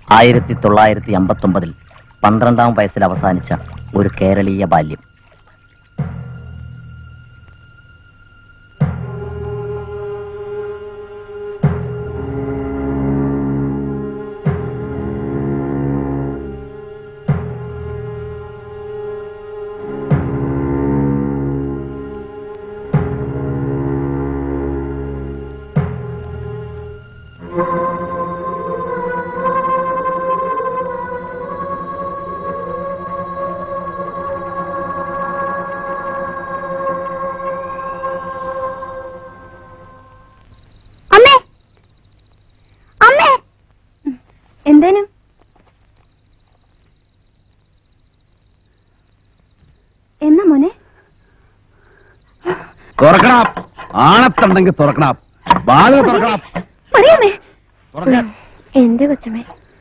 ആയിരത്തി തൊള്ളായിരത്തി അമ്പത്തൊമ്പതിൽ പന്ത്രണ്ടാം വയസ്സിൽ അവസാനിച്ച ഒരു കേരളീയ ബാല്യം അമ്മേ അമ്മേ എന്തേനും എന്നാ മോനെ തുറക്കണം ആണത്തുണ്ടെങ്കിൽ തുറക്കണം ബാല് തുറക്കണം പറയാമേ തുറക്കാൻ എന്റെ കൊച്ചമ്മേ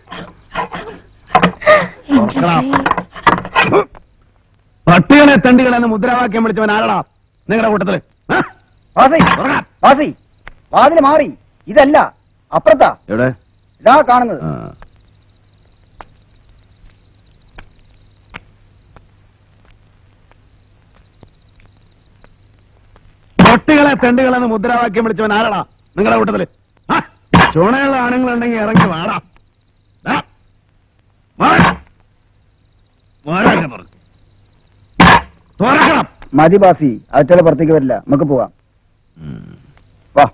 എന്റെ തുറക്കണം. ഈശോയെ. പട്ടികളെ തണ്ടികളെ എന്ന് മുദ്രാവാക്യം വിളിച്ചവൻ ആരടാ നിങ്ങളുടെ കൂട്ടത്തില് ആ? വാസി തുറക്കാൻ. വാസി വാതില് മാറി ഇതല്ല അപ്പുറത്താ എവിടെ ഇതാ കാണുന്നത് ആ. പട്ടികളെ തെണ്ടുകളെ എന്ന് മുദ്രാവാക്യം വിളിച്ചവൻ ആരടാ നിങ്ങളുടെ കൂട്ടത്തില് ആ? ചുണയുള്ള ആണുങ്ങളുണ്ടെങ്കിൽ ഇറങ്ങി വാടാ ദാ. മാറ്. മാറ് അങ്ങ് തുറക്ക്. തുറക്കണം മതി ബാസി അറ്റളെ പുറത്തേക്ക് വരില്ല നമുക്ക് പോവാം വാ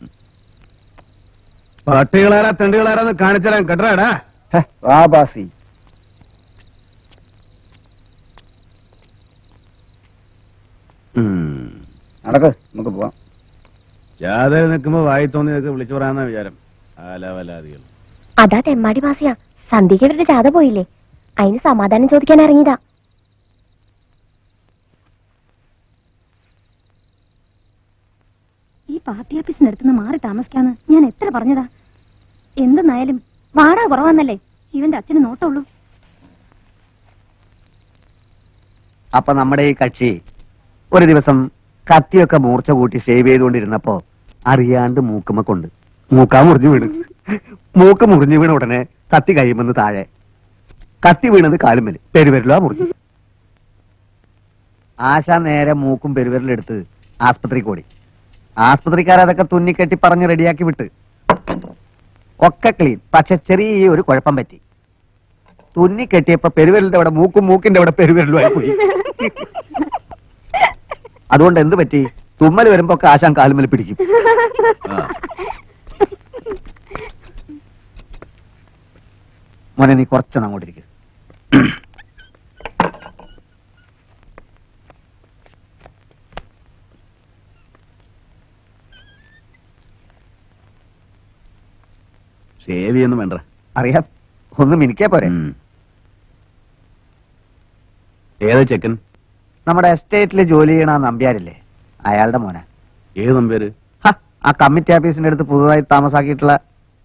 പട്ടികളാരാ തെണ്ടുകളാരാന്ന് കാണിച്ചാൽ കേട്ടോടാ ഹെ, വാ ബാസി നടക്ക് നമുക്ക് പോവാം ജാഥയിൽ നിൽക്കുമ്പോ വായി തോന്നിയതൊക്കെ വിളിച്ചു പറയാന്ന വിചാരം ആലാവലാദികൾ അതാ തെമ്മാടി മാസിയ സന്ധ്യയ്ക്ക് ഇവരുടെ ജാഥ പോയില്ലേ അതിന് സമാധാനം ചോദിക്കാൻ ഇറങ്ങിയതാ ഈ പാർട്ടി ഓഫീസിന് അടുത്തുനിന്ന് മാറി താമസിക്കാന്ന് ഞാൻ എത്ര പറഞ്ഞതാ എന്തെന്നായാലും വാടക കുറവാന്നല്ലേ ഇവന്റെ അച്ഛന് നോട്ടമുള്ളൂ അപ്പൊ നമ്മുടെ ഈ കക്ഷി ഒരു ദിവസം കത്തിയൊക്കെ മൂർച്ച കൂട്ടി ഷേവ് ചെയ്തുകൊണ്ടിരുന്നപ്പോ അറിയാണ്ട് മൂക്കുമ്മ കൊണ്ട് മൂക്കാ മുറിഞ്ഞു വീണ് മൂക്ക് മുറിഞ്ഞു വീണ ഉടനെ കത്തി കഴിയുമെന്ന് താഴെ കത്തി വീണത് കാലുമ്മല് പെരുവിരലാ മുറിഞ്ഞു ആശ നേരെ മൂക്കും പെരുവിരലെടുത്ത് ആസ്പത്രിക്ക് ഓടി ആസ്പത്രിക്കാരതൊക്കെ തുന്നിക്കെട്ടി പറഞ്ഞ് റെഡിയാക്കി വിട്ട് ഒക്കെ ക്ലീൻ പക്ഷെ ചെറിയ ഒരു കുഴപ്പം പറ്റി തുന്നി കെട്ടിയപ്പോ പെരുവിരലിന്റെ അവിടെ മൂക്കും മൂക്കിന്റെ അവിടെ പെരുവിരലുമായി പോയി അതുകൊണ്ട് എന്ത് പറ്റി തുമ്മൽ വരുമ്പോ ഒക്കെ ആശാൻ കാലുമ്മൽ പിടിക്കും മോനെ നീ കുറച്ചൊന്ന് അങ്ങോട്ടിരിക്കും ഷേവ് ചെയ്യുന്നു വേണ്ട അറിയാം ഒന്ന് മിനിക്കേ പോരെ ഏതാ ചെക്കൻ നമ്മുടെ എസ്റ്റേറ്റിൽ ജോലി ചെയ്യണ ആ നമ്പ്യാരില്ലേ അയാളുടെ മോനെ ഏത് നമ്പേര് ഹ, ആ കമ്മിറ്റി ഓഫീസിന്റെ അടുത്ത് പുതുതായി താമസാക്കിയിട്ടുള്ള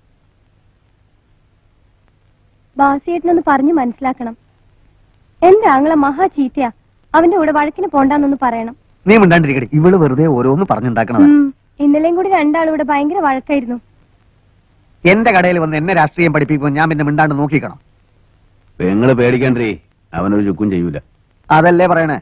ബാസിയേട്ടനൊന്ന് പറഞ്ഞു മനസ്സിലാക്കണം എന്റെ ആങ്ങളെ മഹാ ചീത്തയാ അവന്റെ കൂടെ വഴക്കിന് പോണ്ടാന്നൊന്ന് പറയണം നീ മിണ്ടാണ്ടിരിക്കടി ഇവള് വെറുതെ ഓരോന്ന് പറഞ്ഞുണ്ടാക്കണതാ ഉം. ഇന്നലെയും കൂടി രണ്ടാളും ഇവിടെ ഭയങ്കര വഴക്കായിരുന്നു എന്റെ കടയിൽ വന്ന് എന്നെ രാഷ്ട്രീയം പഠിപ്പിക്കുമ്പോൾ ഞാൻ പിന്നെ മിണ്ടാണ്ട് നോക്കിക്കണം പെങ്ങള് പേടിക്കണ്ടേ അവനൊരു ചുക്കും ചെയ്യൂല അതല്ലേ പറയണേ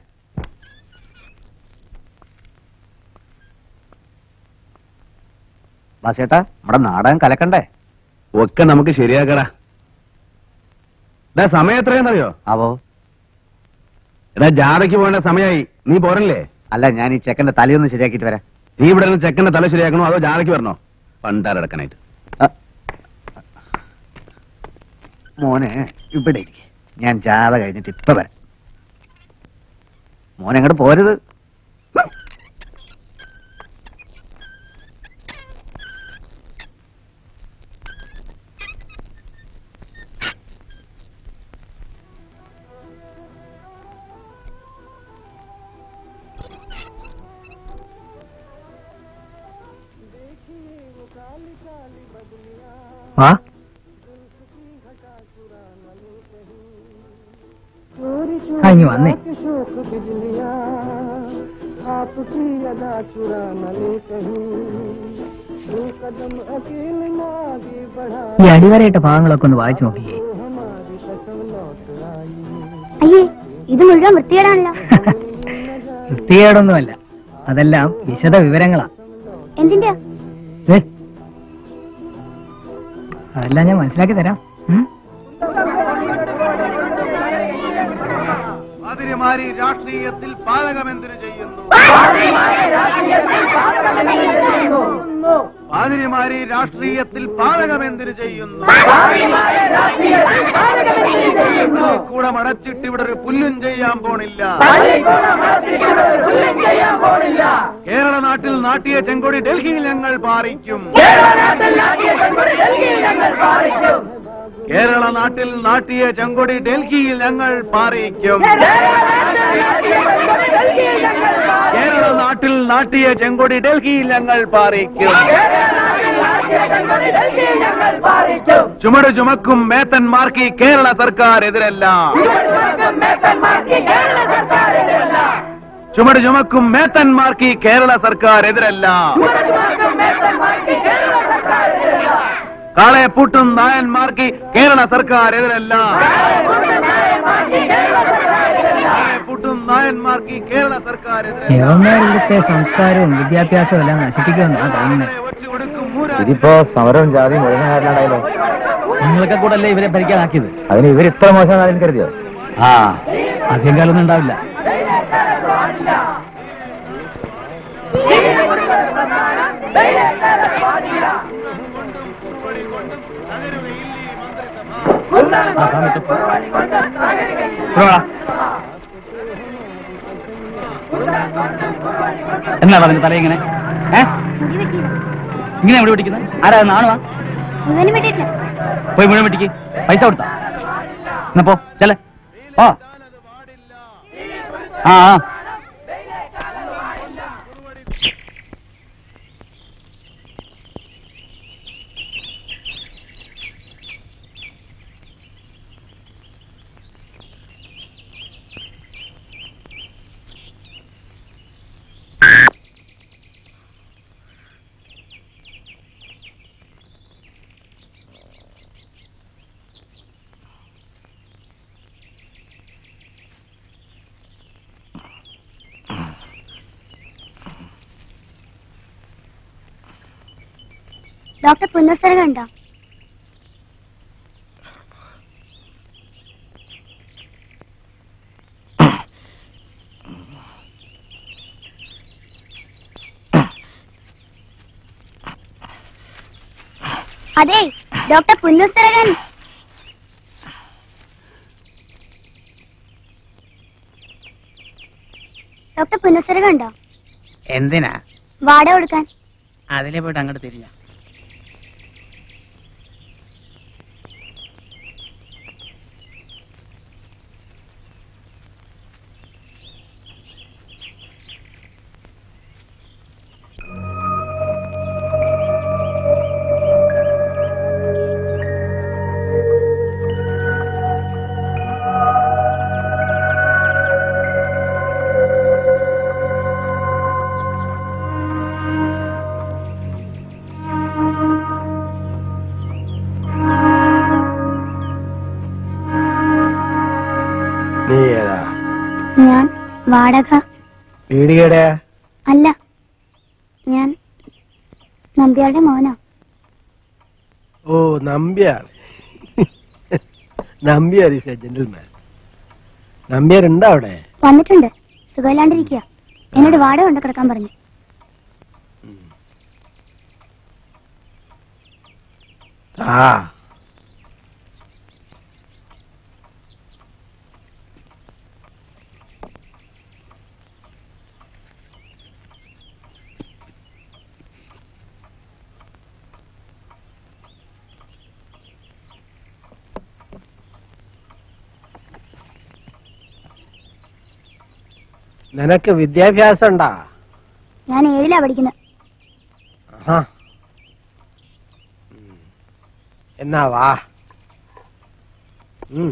ബാസേട്ടാ നമ്മുടെ നാടകം കലക്കണ്ടേ ഒക്കെ നമുക്ക് ശരിയാക്കടാ എടാ സമയം എത്രയെന്നറിയോ അവോ എടാ ജാഥയ്ക്ക് പോകേണ്ട സമയമായി നീ പോരല്ലേ അല്ല ഞാൻ ഈ ചെക്കന്റെ തലയൊന്ന് ശരിയാക്കിയിട്ട് വരാം നീ ഇവിടെ നിന്ന് ചെക്കന്റെ തല ശരിയാക്കണോ അതോ ജാഥയ്ക്ക് വരണോ പണ്ടാരടക്കാനായിട്ട് അ- മോനെ ഇവിടെ ഇരിക്ക്. ഞാൻ ജാഥ കഴിഞ്ഞിട്ട് ഇപ്പൊ വരാം മോനെ അങ്ങോട്ട് പോരുത് ആ കഴിഞ്ഞു വന്നേ आपकी अदा चुरा न ले कहीं दो कदम अकेले में आगे बढ़ा ഈ അടിവരയിട്ട ഭാഗങ്ങളൊക്കെ ഒന്ന് വായിച്ചു നോക്കിയേ हमारी कसम लौट आई അയ്യേ ഇത് മുഴുവൻ വൃത്തികേടാണല്ലോ വൃത്തികേടൊന്നുമല്ല അതെല്ലാം വിശദ വിവരങ്ങളാ എന്തിന്റെ ഏ? അതെല്ലാം ഞാൻ മനസ്സിലാക്കി തരാം ഉം? പാതിരിമാരി രാഷ്ട്രീയത്തിൽ പാതകമെന്തിനു ചെയ്യുന്നു പാതിരിമാരി രാഷ്ട്രീയത്തിൽ പാതകമെന്തിനു ചെയ്യുന്നു കൂടെ മടച്ചിട്ട് ഇവിടെ ഒരു പുല്ലും ചെയ്യാൻ പോണില്ല കേരള നാട്ടിൽ നാട്ടിയ ചെങ്കൊടി ഡൽഹിയിൽ ഞങ്ങൾ പാറിക്കും കേരള നാട്ടിൽ നാട്ടിയ ചെങ്കൊടി ഡൽഹിയിൽ ഞങ്ങൾ പാറിക്കും കേരള നാട്ടിൽ നാട്ടിയ ചെങ്കൊടി ഡൽഹിയിൽ ഞങ്ങൾ പാറിക്കും ചുമട് ചുമക്കും മേത്തന്മാർക്ക് ഈ കേരള സർക്കാർ എതിരല്ല ചുമട് ചുമക്കും മേത്തന്മാർക്ക് ഈ കേരള സർക്കാർ എതിരല്ല കാളെ പൂട്ടും നായന്മാർക്ക് ഈ കേരള സർക്കാർ എതിരല്ല കാളെ പൂട്ടും നായന്മാർക്ക് ഈ കേരള സർക്കാർ എതിരല്ല യവന്മാർ ഇവിടുത്തെ സംസ്കാരവും വിദ്യാഭ്യാസവും എല്ലാം നശിപ്പിക്കുമെന്നാണ് തോന്നുന്നത് ഒറ്റുകൊടുക്കും മൂരാ ഇതിപ്പോ സമരവും ജാതിയും മുഴുവൻ കാരണമാണല്ലോ നിങ്ങളൊക്കെ കൂടെ അല്ലേ ഇവരെ ഭരിക്കാനാക്കിയത് അതിന് ഇവർ ഇത്ര മോശം കരുതിയോ ആ അധികം കാലൊന്നും ഉണ്ടാവില്ല ആ, താൻ നിൽക്ക്. ഇവിടെ വാ. എന്നാ പറഞ്ഞു തല ഇങ്ങനെ ഏ ഇങ്ങനെ എവിടെ പിടിക്കുന്നത് ആരാ നാണുവാ മുഴുവനും വിട്ടിട്ടില്ല പോയി മുഴുവൻ വെട്ടിക്ക് പൈസ കൊടുത്താ എന്നാ പോ ചെല്ലേ ഓ ആ ആ ഡോക്ടർ പുനഃസരം കണ്ടോ അതെ ഡോക്ടർ പുന്നുസരകൻ ഡോക്ടർ പുന്നുസരകൻ ഉണ്ടോ എന്തിനാ വാടക കൊടുക്കാൻ അതിലെ പോയിട്ട് അങ്ങോട്ട് തിരിഞ്ഞ നീ ഏതാ ഞാൻ വാടക പീടികയുടെ അല്ല ഞാൻ നമ്പ്യാരുടെ മോനാ ഓ Nambiar Nambiar is a gentleman Nambiar ഉണ്ടോ അവിടെ വന്നിട്ടുണ്ട് സുഖമില്ലാണ്ടിരിക്കുക എന്നോട് വാടക കൊണ്ട് കിടക്കാൻ പറഞ്ഞു ആ നിനക്ക് വിദ്യാഭ്യാസം ഉണ്ടാ ഞാൻ ഏഴിലാ പഠിക്കുന്നത് ആഹാ. ഉം. എന്നാ വാ ഉം.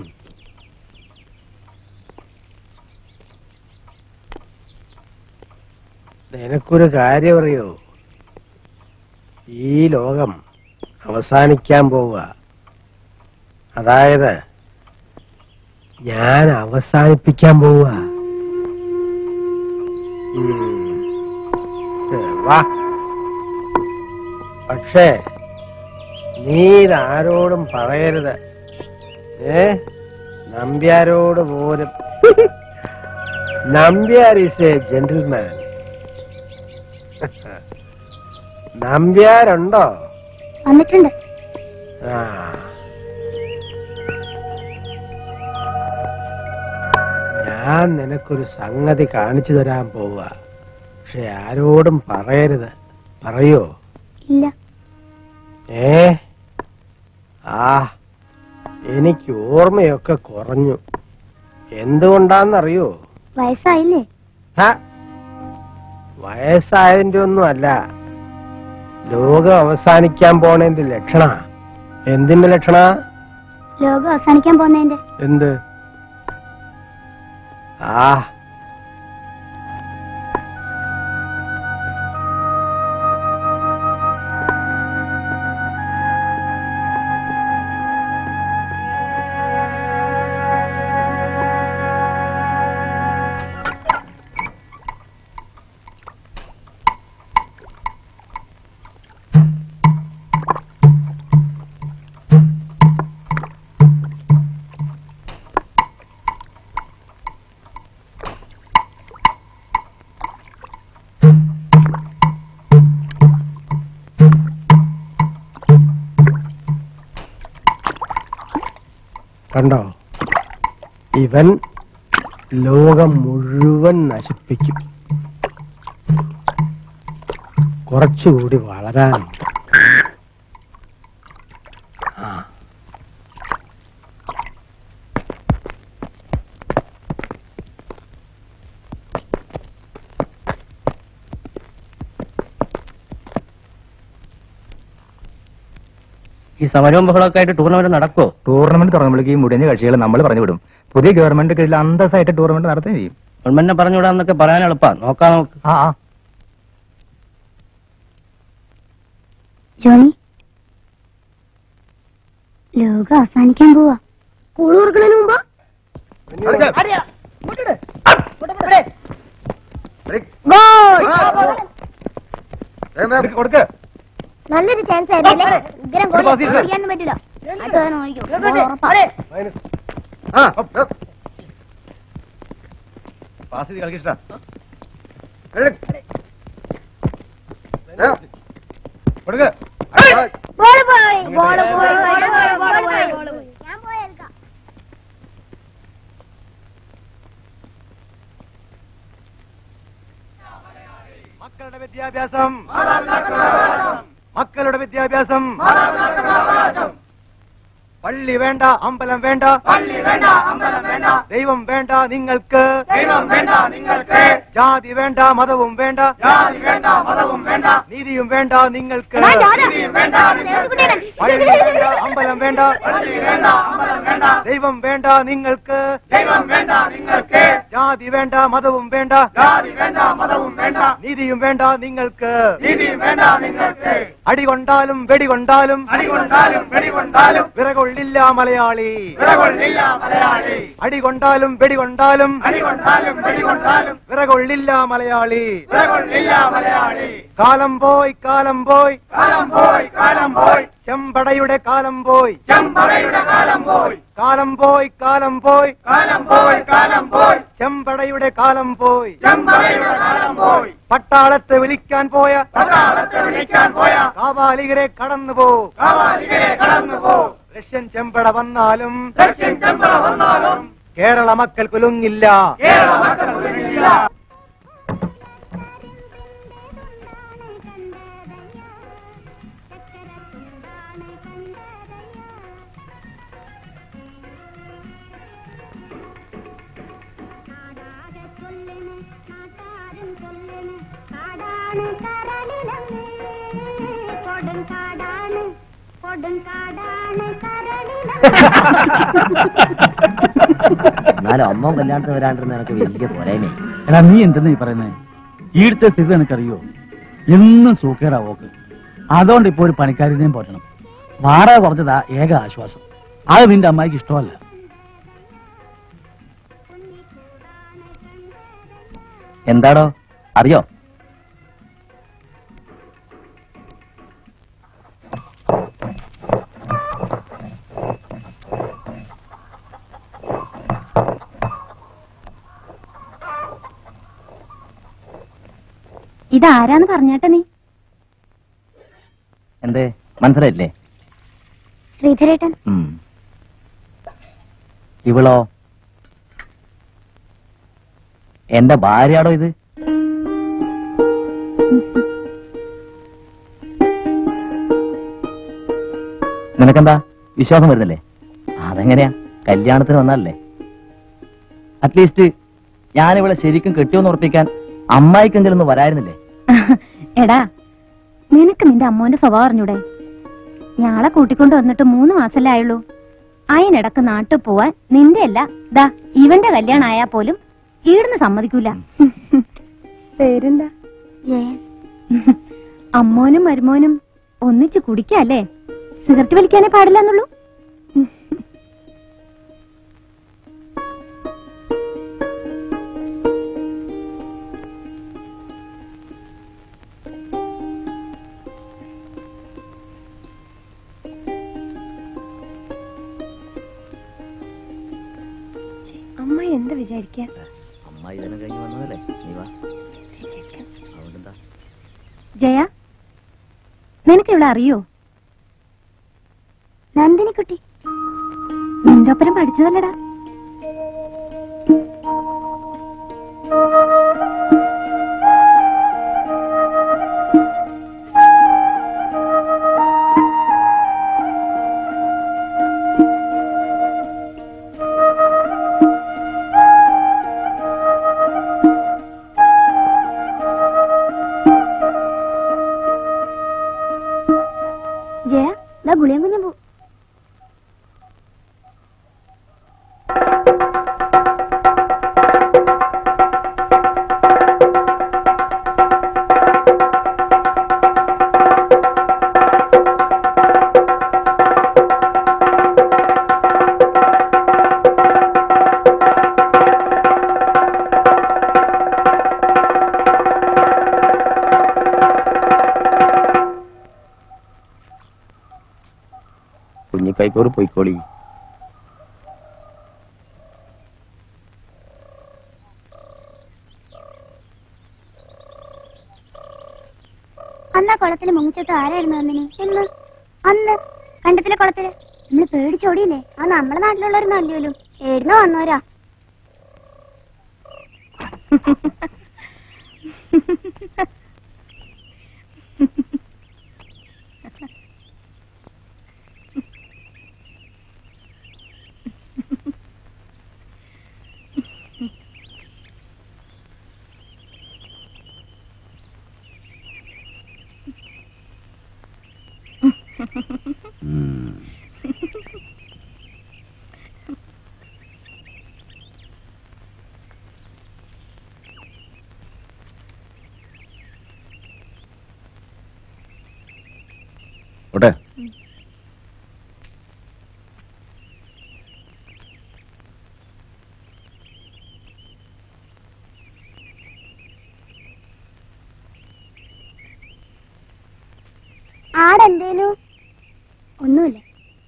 നിനക്കൊരു കാര്യം അറിയോ ഈ ലോകം അവസാനിക്കാൻ പോവുക അതായത് ഞാൻ അവസാനിപ്പിക്കാൻ പോവുക ഉം. ഏ, വാ പക്ഷേ നീ ഇതാരോടും പറയരുത് ഏ നമ്പ്യാരോട് പോലും നമ്പ്യാർ ഈസ് എ ജെന്റിൽമാൻ നമ്പ്യാരുണ്ടോ വന്നിട്ടുണ്ട് ആ ഞാൻ നിനക്കൊരു സംഗതി കാണിച്ചു തരാൻ പോവുക പക്ഷെ ആരോടും പറയരുത് പറയോ ഇല്ല ഏ ആ എനിക്ക് ഓർമ്മയൊക്കെ കുറഞ്ഞു എന്തുകൊണ്ടാന്നറിയോ വയസ്സായില്ലേ ഹ, വയസ്സായതിന്റെ ഒന്നും അല്ല ലോകം അവസാനിക്കാൻ പോണതിന്റെ ലക്ഷണ എന്തിന്റെ ലക്ഷണ ലോകം അവസാനിക്കാൻ പോകുന്നതിന്റെ എന്ത് ആ കണ്ടോ ഇവൻ ലോകം മുഴുവൻ നശിപ്പിക്കും കുറച്ചുകൂടി വളരാനുണ്ട് ആ ഈ സമരവും ബഹളമൊക്കെ ആയിട്ട് ടൂർണമെന്റ് നടക്കുമോ ടൂർണമെന്റ് തുടങ്ങുമ്പോഴേക്ക് ഈ മുടിഞ്ഞ കക്ഷികളെ നമ്മൾ പറഞ്ഞു വിടും പുതിയ ഗവൺമെന്റ് കീഴിൽ അന്തസ്സായിട്ട് ടൂർണമെന്റ് നടത്തുകയും ചെയ്യും ഗവൺമെന്റിനെ പറഞ്ഞുവിടാന്നൊക്കെ പറയാൻ എളുപ്പാ നോക്കാം നമുക്ക് ആ ആ ജോണി ലോകം അവസാനിക്കാൻ പോവാ സ്കൂൾ തുറക്കണതിന് മുമ്പ് കൊടുക്ക് നല്ലൊരു ചാൻസ് ആയിരുന്നല്ലേ ഉഗ്രം ഗോളി ഓടിക്കാനൊന്നും പറ്റില്ല അടുത്ത തവണ നോക്കിക്കോ. ഉറപ്പാ. ആ പാസ് ചെയ്ത് കളിക്കഷ്ട കൊടുക്ക് ബോള് പോയി ബോള് പോയി ബോള് പോയി ബോള് പോയി ബോള് പോയി ഞാൻ പോയി എടുക്കാം മക്കളുടെ വിദ്യാഭ്യാസം മക്കളുടെ വിദ്യാഭ്യാസം പള്ളി വേണ്ട അമ്പലം വേണ്ട പള്ളി വേണ്ട അമ്പലം വേണ്ട ദൈവം വേണ്ട നിങ്ങൾക്ക് ദൈവം വേണ്ട നിങ്ങൾക്ക് ജാതി വേണ്ട മതവും വേണ്ട ജാതി വേണ്ട മതവും വേണ്ട നീതിയും വേണ്ട നിങ്ങൾക്ക് നീതിയും വേണ്ട നിങ്ങൾക്ക്. പള്ളി വേണ്ട അമ്പലം വേണ്ട പള്ളി വേണ്ട അമ്പലം വേണ്ട ദൈവം വേണ്ട നിങ്ങൾക്ക് ദൈവം വേണ്ട നിങ്ങൾക്ക് ജാതി വേണ്ട മതവും വേണ്ട ജാതി വേണ്ട മതവും വേണ്ട നീതിയും വേണ്ട നിങ്ങൾക്ക് നീതിയും വേണ്ട നിങ്ങൾക്ക് അടികൊണ്ടാലും വെടികൊണ്ടാലും അടികൊണ്ടാലും വെടികൊണ്ടാലും വിറകൊള്ളില്ല മലയാളി വിറകൊള്ളില്ല മലയാളി അടികൊണ്ടാലും വെടികൊണ്ടാലും അടികൊണ്ടാലും വെടികൊണ്ടാലും വിറകൊള്ളില്ല മലയാളി വിറകൊള്ളില്ല മലയാളി കാലം പോയി കാലം പോയി കാലം പോയി കാലം പോയി ചെമ്പടയുടെ കാലം പോയി ചെമ്പടയുടെ കാലം പോയി കാലം പോയി കാലം പോയി കാലം പോയി കാലം പോയി ചെമ്പടയുടെ കാലം പോയി ചെമ്പടയുടെ കാലം പോയി പട്ടാളത്തെ വിളിക്കാൻ പോയ പട്ടാളത്തെ വിളിക്കാൻ പോയ കാവാലികരെ കടന്നു പോ കാവാലികരെ കടന്നു പോ റഷ്യൻ ചെമ്പട വന്നാലും റഷ്യൻ ചെമ്പട വന്നാലും കേരള മക്കൾ കുലുങ്ങില്ല കേരള മക്കൾ കുലുങ്ങില്ല എന്നാലും അമ്മ കല്യാണത്തിന് വരാണ്ടിരുന്ന എനിക്ക് വലിയ പോരായ്മ എടാ നീ എന്തെന്ന് ഈ പറയുന്നത് ഈടുത്തെ സ്ഥിതി നിനക്കറിയോ എന്നും സൂക്കേടാ ഓക്ക് അതുകൊണ്ട് ഇപ്പൊ ഒരു പണിക്കാരിനെയും പോറ്റണം വാടക കുറഞ്ഞതാ ഏക ആശ്വാസം അത് നിന്റെ അമ്മായിക്ക് ഇഷ്ടമല്ല എന്താടോ അറിയോ ഇതാരാന്ന് പറഞ്ഞേട്ടെ നീ എന്തേ മനസ്സിലായില്ലേ ശ്രീധരേട്ടൻ ഉം. ഇവളോ എന്റെ ഭാര്യയാടോ ഇത് നിനക്കെന്താ വിശ്വാസം വരുന്നില്ലേ അതെങ്ങനെയാ കല്യാണത്തിന് വന്നല്ലേ അറ്റ്ലീസ്റ്റ് ഞാൻ ഇവിടെ ശരിക്കും കെട്ടിയോന്ന് ഉറപ്പിക്കാൻ അമ്മായിക്കെങ്കിലും ഒന്ന് വരായിരുന്നില്ലേ എടാ നിനക്ക് നിന്റെ അമ്മോന്റെ സ്വഭാവം അറിഞ്ഞൂടെ ഞാളെ കൂട്ടിക്കൊണ്ട് വന്നിട്ട് മൂന്ന് മാസല്ലേ ആയുള്ളൂ അതിനിടക്ക് നാട്ടിൽ പോവാൻ നിന്റെ അല്ല ദാ ഇവന്റെ കല്യാണം ആയാ പോലും ഈടുന്ന് സമ്മതിക്കൂല പേരെന്താ അമ്മോനും മരുമോനും ഒന്നിച്ച് കുടിക്കല്ലേ സിഗരറ്റ് വലിക്കാനേ പാടില്ല എന്നുള്ളൂ അമ്മ എന്താ വിചാരിക്ക അമ്മായി ഇതിനെ കഴിഞ്ഞ് വന്നതല്ലേ നീ വാ അതുകൊണ്ടെന്താ ജയ നിനക്ക് ഇവിടെ അറിയോ നന്ദിനിക്കുട്ടി നിന്റെ ഒപ്പരം പഠിച്ചതല്ലടാ ജയ ദാ ഗുളിയും കുഞ്ഞും പോ കുഞ്ഞിക്കൈക്കോറ് പൊയ്ക്കോളി അന്ന് ആ കുളത്തില് മുങ്ങിച്ചിട്ട് ആരായിരുന്നു അന്നിനി എന്ന് അന്ന് കണ്ടത്തിലെ കുളത്തില് നമ്മള് പേടിച്ചോടിയില്ലേ ആ നമ്മുടെ നാട്ടിലുള്ളവരൊന്നും അല്ലല്ലോ ഏടുന്നോ വന്നോരാ ഓട്ടെ ആടെന്തേനു ഒന്നുമില്ല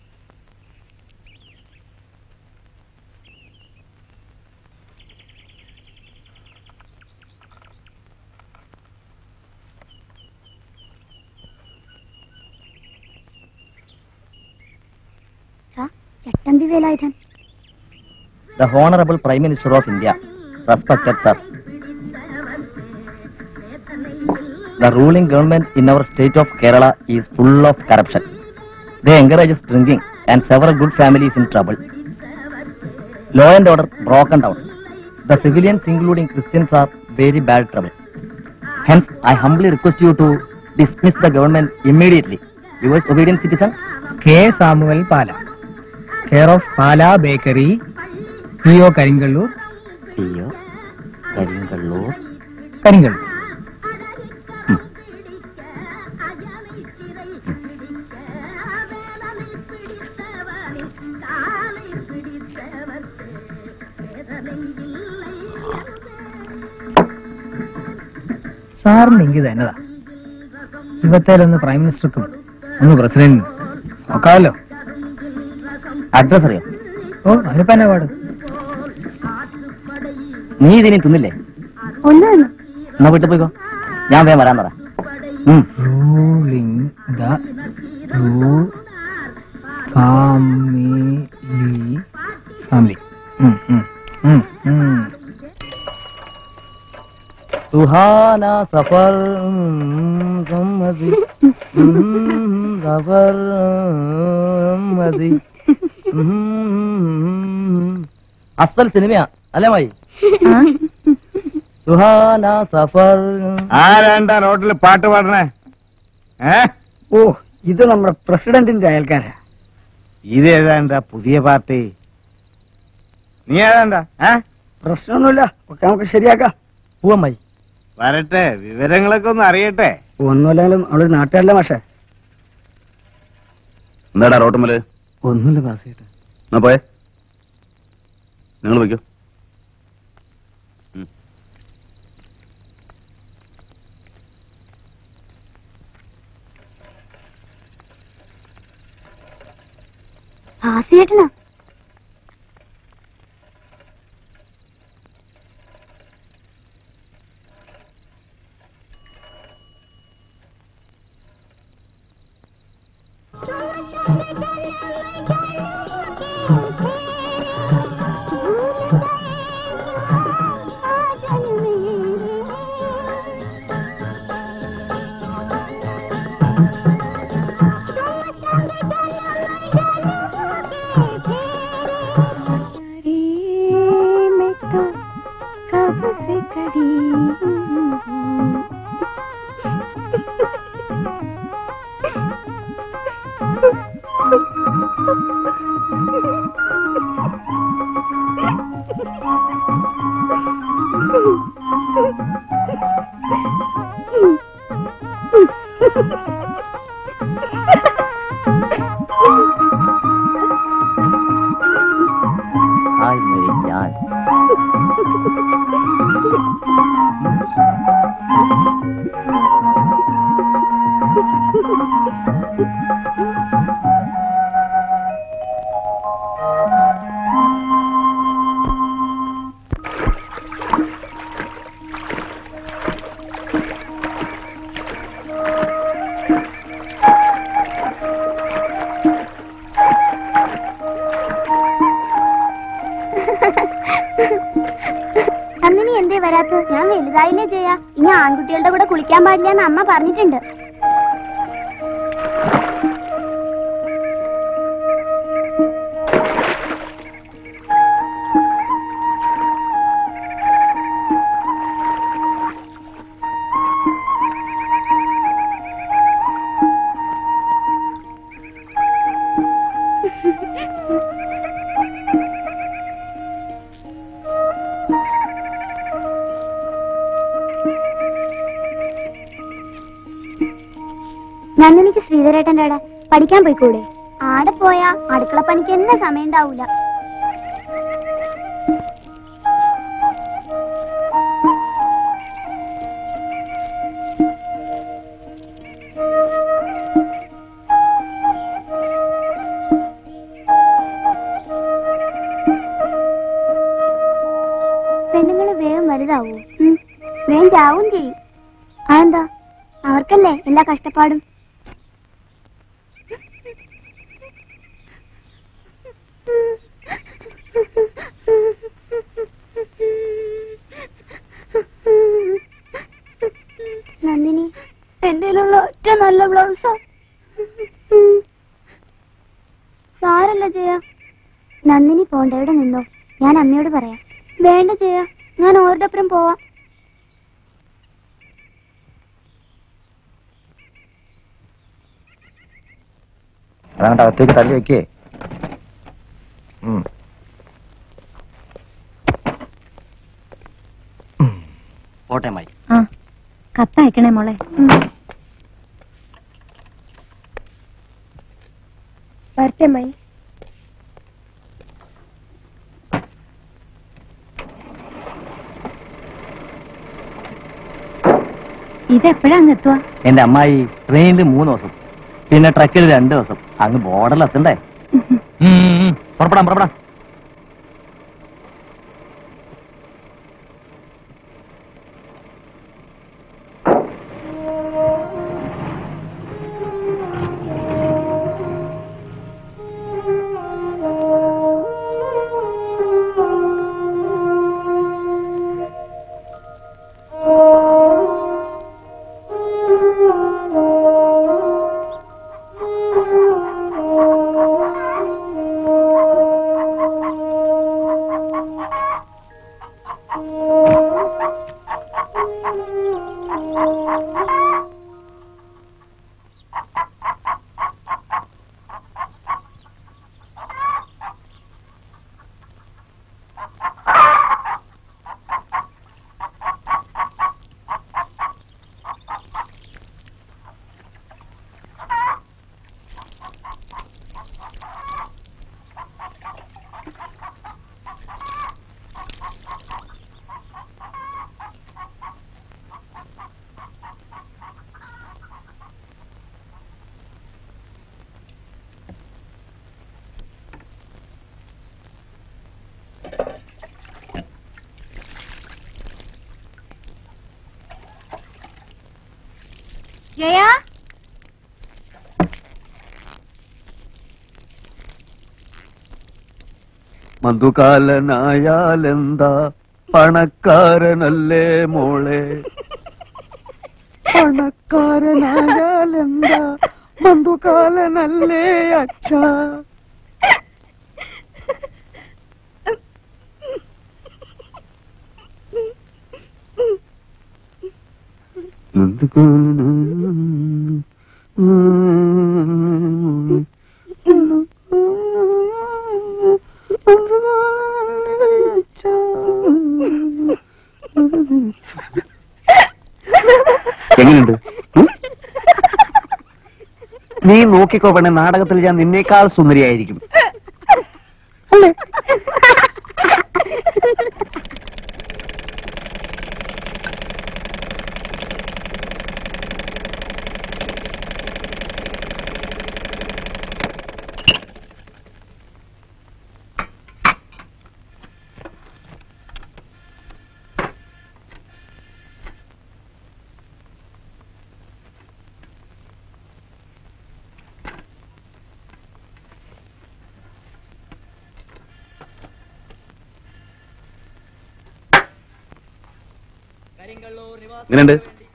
ചട്ടമ്പി Velayudhan The Honorable Prime Minister of India, respected sir. The ruling government in our state of Kerala is full of corruption. They encourage drinking and several good families in trouble. Law and order broken down. The civilians, including Christians, are very bad trouble. Hence, I humbly request you to dismiss the government immediately. Yours obedient citizen, K Samuel Pala care of Pala bakery P O Karingallur P.O. Karingallur. Karingallur സാറിന് ഇംഗിതം എന്നതാ ഇവത്തേലൊന്ന് prime മിനിസ്റ്റർക്കും ഒന്ന് പ്രസിഡന്റിനും നോക്കാമല്ലോ address അറിയോ ഓ അതിനിപ്പോ എന്നാ പാട് നീ ഇതിനി തിന്നില്ലേ ഒന്ന് തന്നു എന്നാ വീട്ടിൽ പോയിക്കോ ഞാൻ വേഗം വരാൻ പറ ഉം. റൂളിംഗ് ദ റൂ ഫാമിലി ഫാമിലി सुहाना सफर सम्मति सफर सम्मति അസൽ സിനിമയാ അല്ലേ മായി ആ സുഹാന സഫർ ആരാണ്ടാ റോഡിൽ പാട്ട് പാടണേ ഏ ഓ ഇത് നമ്മുടെ പ്രസിഡന്റിന്റെ അയൽക്കാരാ ഇത് ഏതാണ്ടാ പുതിയ പാർട്ടി നീ ഏതാണ്ടാ ഏ പ്രശ്നമൊന്നുമില്ല ഒക്കെ നമുക്ക് ശരിയാക്കാം പൂവമ്മായി വരട്ടെ വിവരങ്ങളൊക്കെ ഒന്ന് അറിയട്ടെ ഒന്നുമില്ലെങ്കിലും അവളൊരു നാട്ടുകാരല്ല മാഷേ എന്താടാ റോട്ടുമല് ഒന്നുമില്ല ബാസിയേട്ടാ എന്നാ പോയെ നിങ്ങൾ വയ്ക്കോ ഭാസിയേട്ടനാ मैं तो कब से खड़ी हूँ ഹായ് മേരി ജാൻ അന്നിനി എന്തേ വരാത്തത് ഞാൻ വലുതായില്ലേ ചെയ്യാ ഇനി ആൺകുട്ടികളുടെ കൂടെ കുളിക്കാൻ പാടില്ല എന്ന് അമ്മ പറഞ്ഞിട്ടുണ്ട് നന്ദിനിക്ക് ശ്രീധരേട്ടൻ്റെ അവിടെ പഠിക്കാൻ പോയിക്കൂടെ ആടെ പോയാ അടുക്കള പണിക്ക് എന്നെ സമയം ഉണ്ടാവൂല പെണ്ണുങ്ങള് വേഗം വലുതാവൂ ഉം. വേഗം ചാവും ചെയ്യും അതെന്താ അവർക്കല്ലേ എല്ലാ കഷ്ടപ്പാടും നന്ദിനി എന്റെ ഒറ്റ നല്ല ബ്ലൗസാ സാരല്ല ജയ നന്ദിനി പോണ്ട എവിടെ നിന്നോ ഞാൻ അമ്മയോട് പറയാം വേണ്ട ജയ ഞാൻ ഓരുടെ അപ്പുറം പോവാം അതങ്ങോട്ട് അകത്തേക്ക് തള്ളി വെക്കേ പോട്ടെ മായി ആ കത്തയക്കണേ മോളെ വരട്ടെ മൈ ഇതെപ്പോഴാന്ന് എത്തുക എന്റെ അമ്മായി ട്രെയിനിൽ മൂന്ന് ദിവസം പിന്നെ ട്രക്കിൽ രണ്ട് ദിവസം അങ്ങ് ബോർഡറിൽ എത്തണ്ടേ പുറപ്പെടാം പുറപ്പെടാം ജയ മധുകാലനായാലെന്താ പണക്കാരനല്ലേ മോളെ പണക്കാരനായാലെന്താ ബന്ധുകാലനല്ലേ അച്ഛ എങ്ങനെയുണ്ട് ഉം? നീ നോക്കിക്കോ പെണ്ണെ നാടകത്തിൽ ഞാൻ നിന്നേക്കാൾ സുന്ദരിയായിരിക്കും എങ്ങനെയുണ്ട്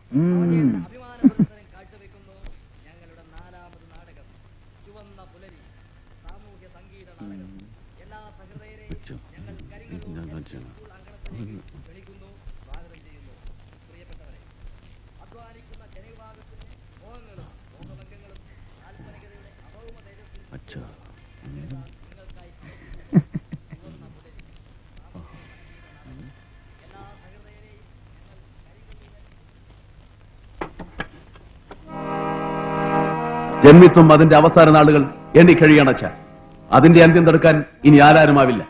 ജന്മിത്വം അതിന്റെ അവസാന നാളുകൾ എണ്ണി കഴിയണച്ച അതിന്റെ അന്ത്യം തടുക്കാൻ ഇനി ആരാരുമാവില്ല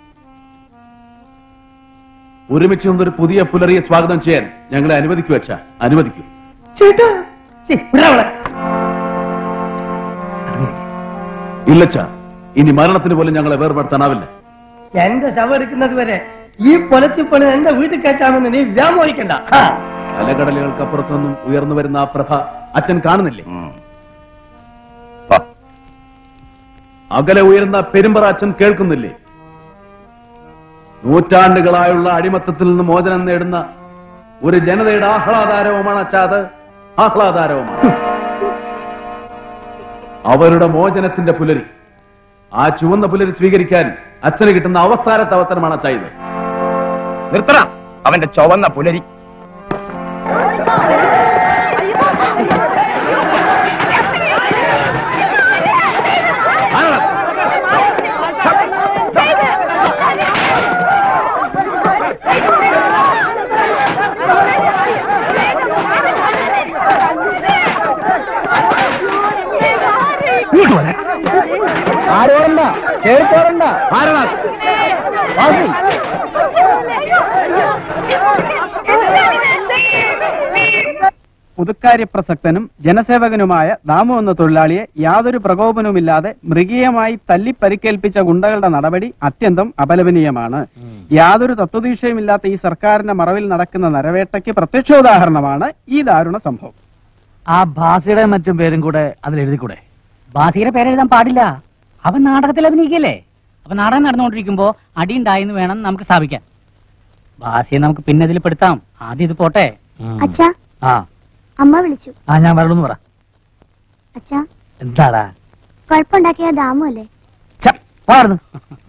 ഒരുമിച്ച് നിന്നൊരു പുതിയ പുലരിയെ സ്വാഗതം ചെയ്യാൻ ഞങ്ങളെ അനുവദിക്കു വെച്ച അനുവദിക്കൂ ഇല്ലച്ച ഇനി മരണത്തിന് പോലും ഞങ്ങളെ വേർപെടുത്താനാവില്ല എന്റെ ശവം എടുക്കുന്നത് വരെ ഈ പൊലച്ചിപ്പണി എന്റെ വീട്ടിൽ കയറ്റാമെന്ന് നീ വ്യാമോഹിക്കണ്ട ഹാ. അലകടലുകൾക്കപ്പുറത്തുനിന്നും ഉയർന്നു വരുന്ന ആ പ്രഭ അച്ഛൻ കാണുന്നില്ലേ അകലെ ഉയരുന്ന പെരുമ്പറ അച്ഛൻ കേൾക്കുന്നില്ലേ നൂറ്റാണ്ടുകളായുള്ള അടിമത്തത്തിൽ നിന്ന് മോചനം നേടുന്ന ഒരു ജനതയുടെ ആഹ്ലാദാരവുമാണ് അച്ഛാ അത് ആഹ്ലാദാരവുമാണ് അവരുടെ മോചനത്തിന്റെ പുലരി ആ ചുവന്ന പുലരി സ്വീകരിക്കാൻ അച്ഛന് കിട്ടുന്ന അവസാനത്തെ അവസരമാണ് അച്ഛാ ഇത് നിർത്തറ അവന്റെ ചുവന്ന പുലരി ആരോടണ്ട കേൾക്കോറണ്ട വാസി പൊതുക്കാര്യ പ്രസക്തനും ജനസേവകനുമായ ദാമു എന്ന തൊഴിലാളിയെ യാതൊരു പ്രകോപനവുമില്ലാതെ മൃഗീയമായി തല്ലി പരിക്കേൽപ്പിച്ച ഗുണ്ടകളുടെ നടപടി അത്യന്തം അപലപനീയമാണ് യാതൊരു തത്വദീക്ഷയുമില്ലാത്ത ഈ സർക്കാരിന്റെ മറവിൽ നടക്കുന്ന നരവേട്ടയ്ക്ക് പ്രത്യക്ഷോദാഹരണമാണ് ഈ ദാരുണ സംഭവം ആ ഭാസിയുടെ മറ്റും പേരും കൂടെ അതിൽ എഴുതിക്കൂടെ ബാസിയുടെ പേരെഴുതാൻ പാടില്ല അവൻ നാടകത്തിൽ അഭിനയിക്കല്ലേ അപ്പൊ നാടകം നടന്നുകൊണ്ടിരിക്കുമ്പോ അടി ഉണ്ടായെന്ന് വേണം നമുക്ക് സ്ഥാപിക്കാൻ ബാസിയെ നമുക്ക് പിന്നെ ഇതിൽ പെടുത്താം ആദ്യം ഇത് പോട്ടെ അച്ഛാ ആ അമ്മ വിളിച്ചു ആ ഞാൻ വരണമെന്ന് പറ അച്ഛാ എന്താടാ കുഴപ്പമുണ്ടാക്കിയ ദാമു അല്ലേ പാടുന്നു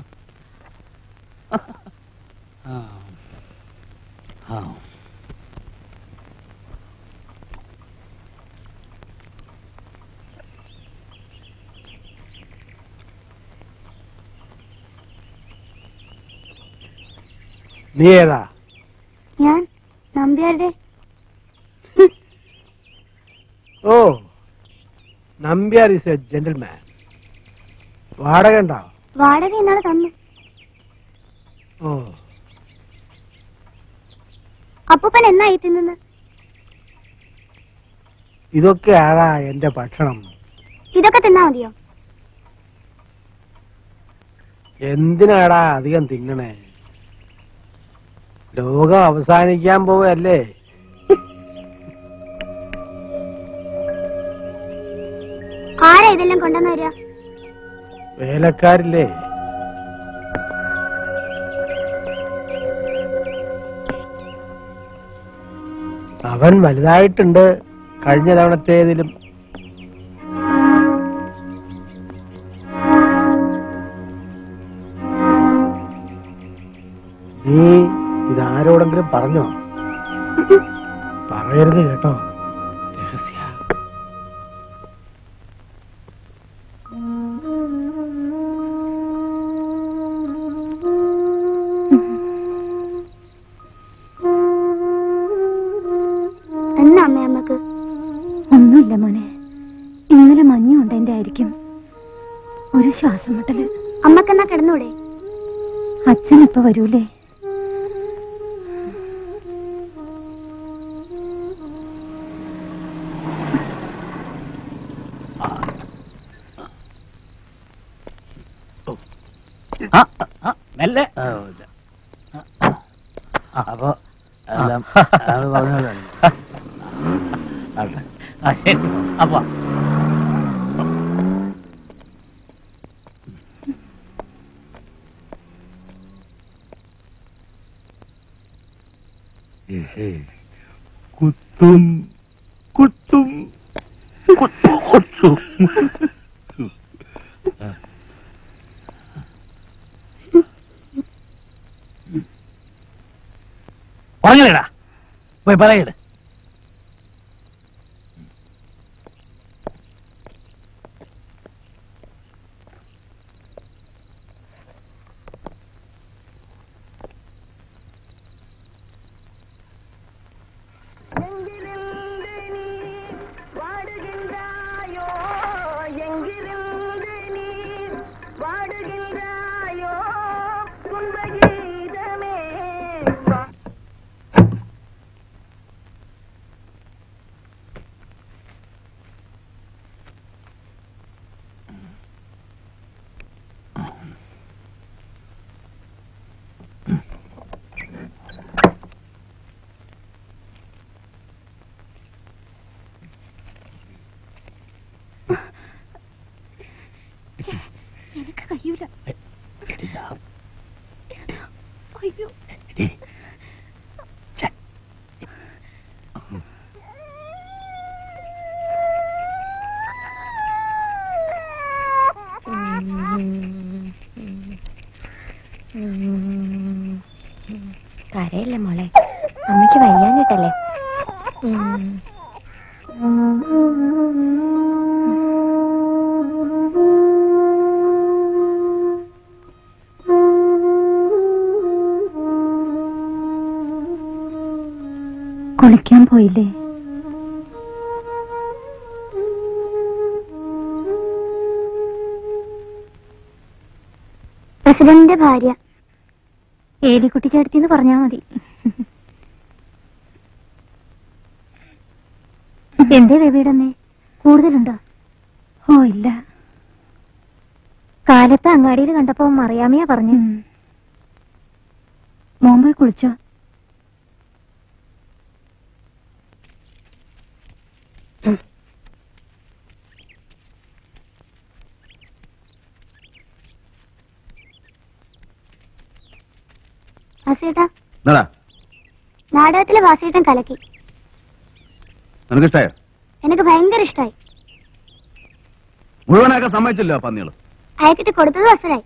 നീ ഏതാ ഞാൻ നമ്പ്യാരുടെ ഓ നമ്പ്യാർ ഇസ് എ ജെന്റിൽമാൻ വാടക ഉണ്ടോ വാടക ഇന്നാളെ തന്നു ഓ അപ്പൂപ്പൻ എന്നായി തിന്നുന്നത് ഇതൊക്കെ ആടാ എന്റെ ഭക്ഷണം ഇതൊക്കെ തിന്നാ മതിയോ എന്തിനാടാ അധികം തിന്നണേ ലോകം അവസാനിക്കാൻ പോവല്ലേ ആരാ ഇതെല്ലാം കൊണ്ടുവന്ന് വരിക വേലക്കാരില്ലേ അവൻ വലുതായിട്ടുണ്ട് കഴിഞ്ഞ തവണത്തേതിലും നീ ഇതാരോടെങ്കിലും പറഞ്ഞോ പറയരുത് കേട്ടോ രഹസ്യ എന്നാ അമ്മ അമ്മക്ക് ഒന്നുമില്ല മോനെ ഇന്നലെ മഞ്ഞുണ്ട് എന്റെ ആയിരിക്കും ഒരു ശ്വാസം മുട്ടല് അമ്മക്കെന്നാ കിടന്നൂടെ അച്ഛൻ ഇപ്പൊ വരൂലേ ആ, ആ, മെല്ലെ അപ്പൊ എല്ലാം അത് പറഞ്ഞല്ലോ ആ, ശരി അപ്പൊ കുത്തും കുത്തും കുത്തു കുത്തും പറഞ്ഞില്ലടാ പോയി പറയട് എനിക്ക് കഴിയൂല അയ്യോ കരയല്ലേ മോളെ അമ്മയ്ക്ക് വയ്യാഞ്ഞിട്ടല്ലേ കുളിക്കാൻ പോയില്ലേ പ്രസിഡന്റിന്റെ ഭാര്യ ഏലിക്കുട്ടി ചേട്ടത്തിന്ന് പറഞ്ഞാ മതി എന്തേ ബേബിയുടെ അമ്മേ കൂടുതലുണ്ടോ ഓ ഇല്ല കാലത്ത് അങ്ങാടിയിൽ കണ്ടപ്പോ മറിയാമയാ പറഞ്ഞു മോൻ പോയി കുളിച്ചോ വാസിയേട്ടാ എന്താടാ നാടകത്തിലെ വാസിയേട്ടൻ കലക്കി നിനക്കിഷ്ടായോ എനിക്ക് ഭയങ്കര ഇഷ്ടമായി മുഴുവനാക്കാൻ സമ്മതിച്ചില്ലോ ആ പന്നികള് അയക്കിട്ട് കൊടുത്തത് അസലായി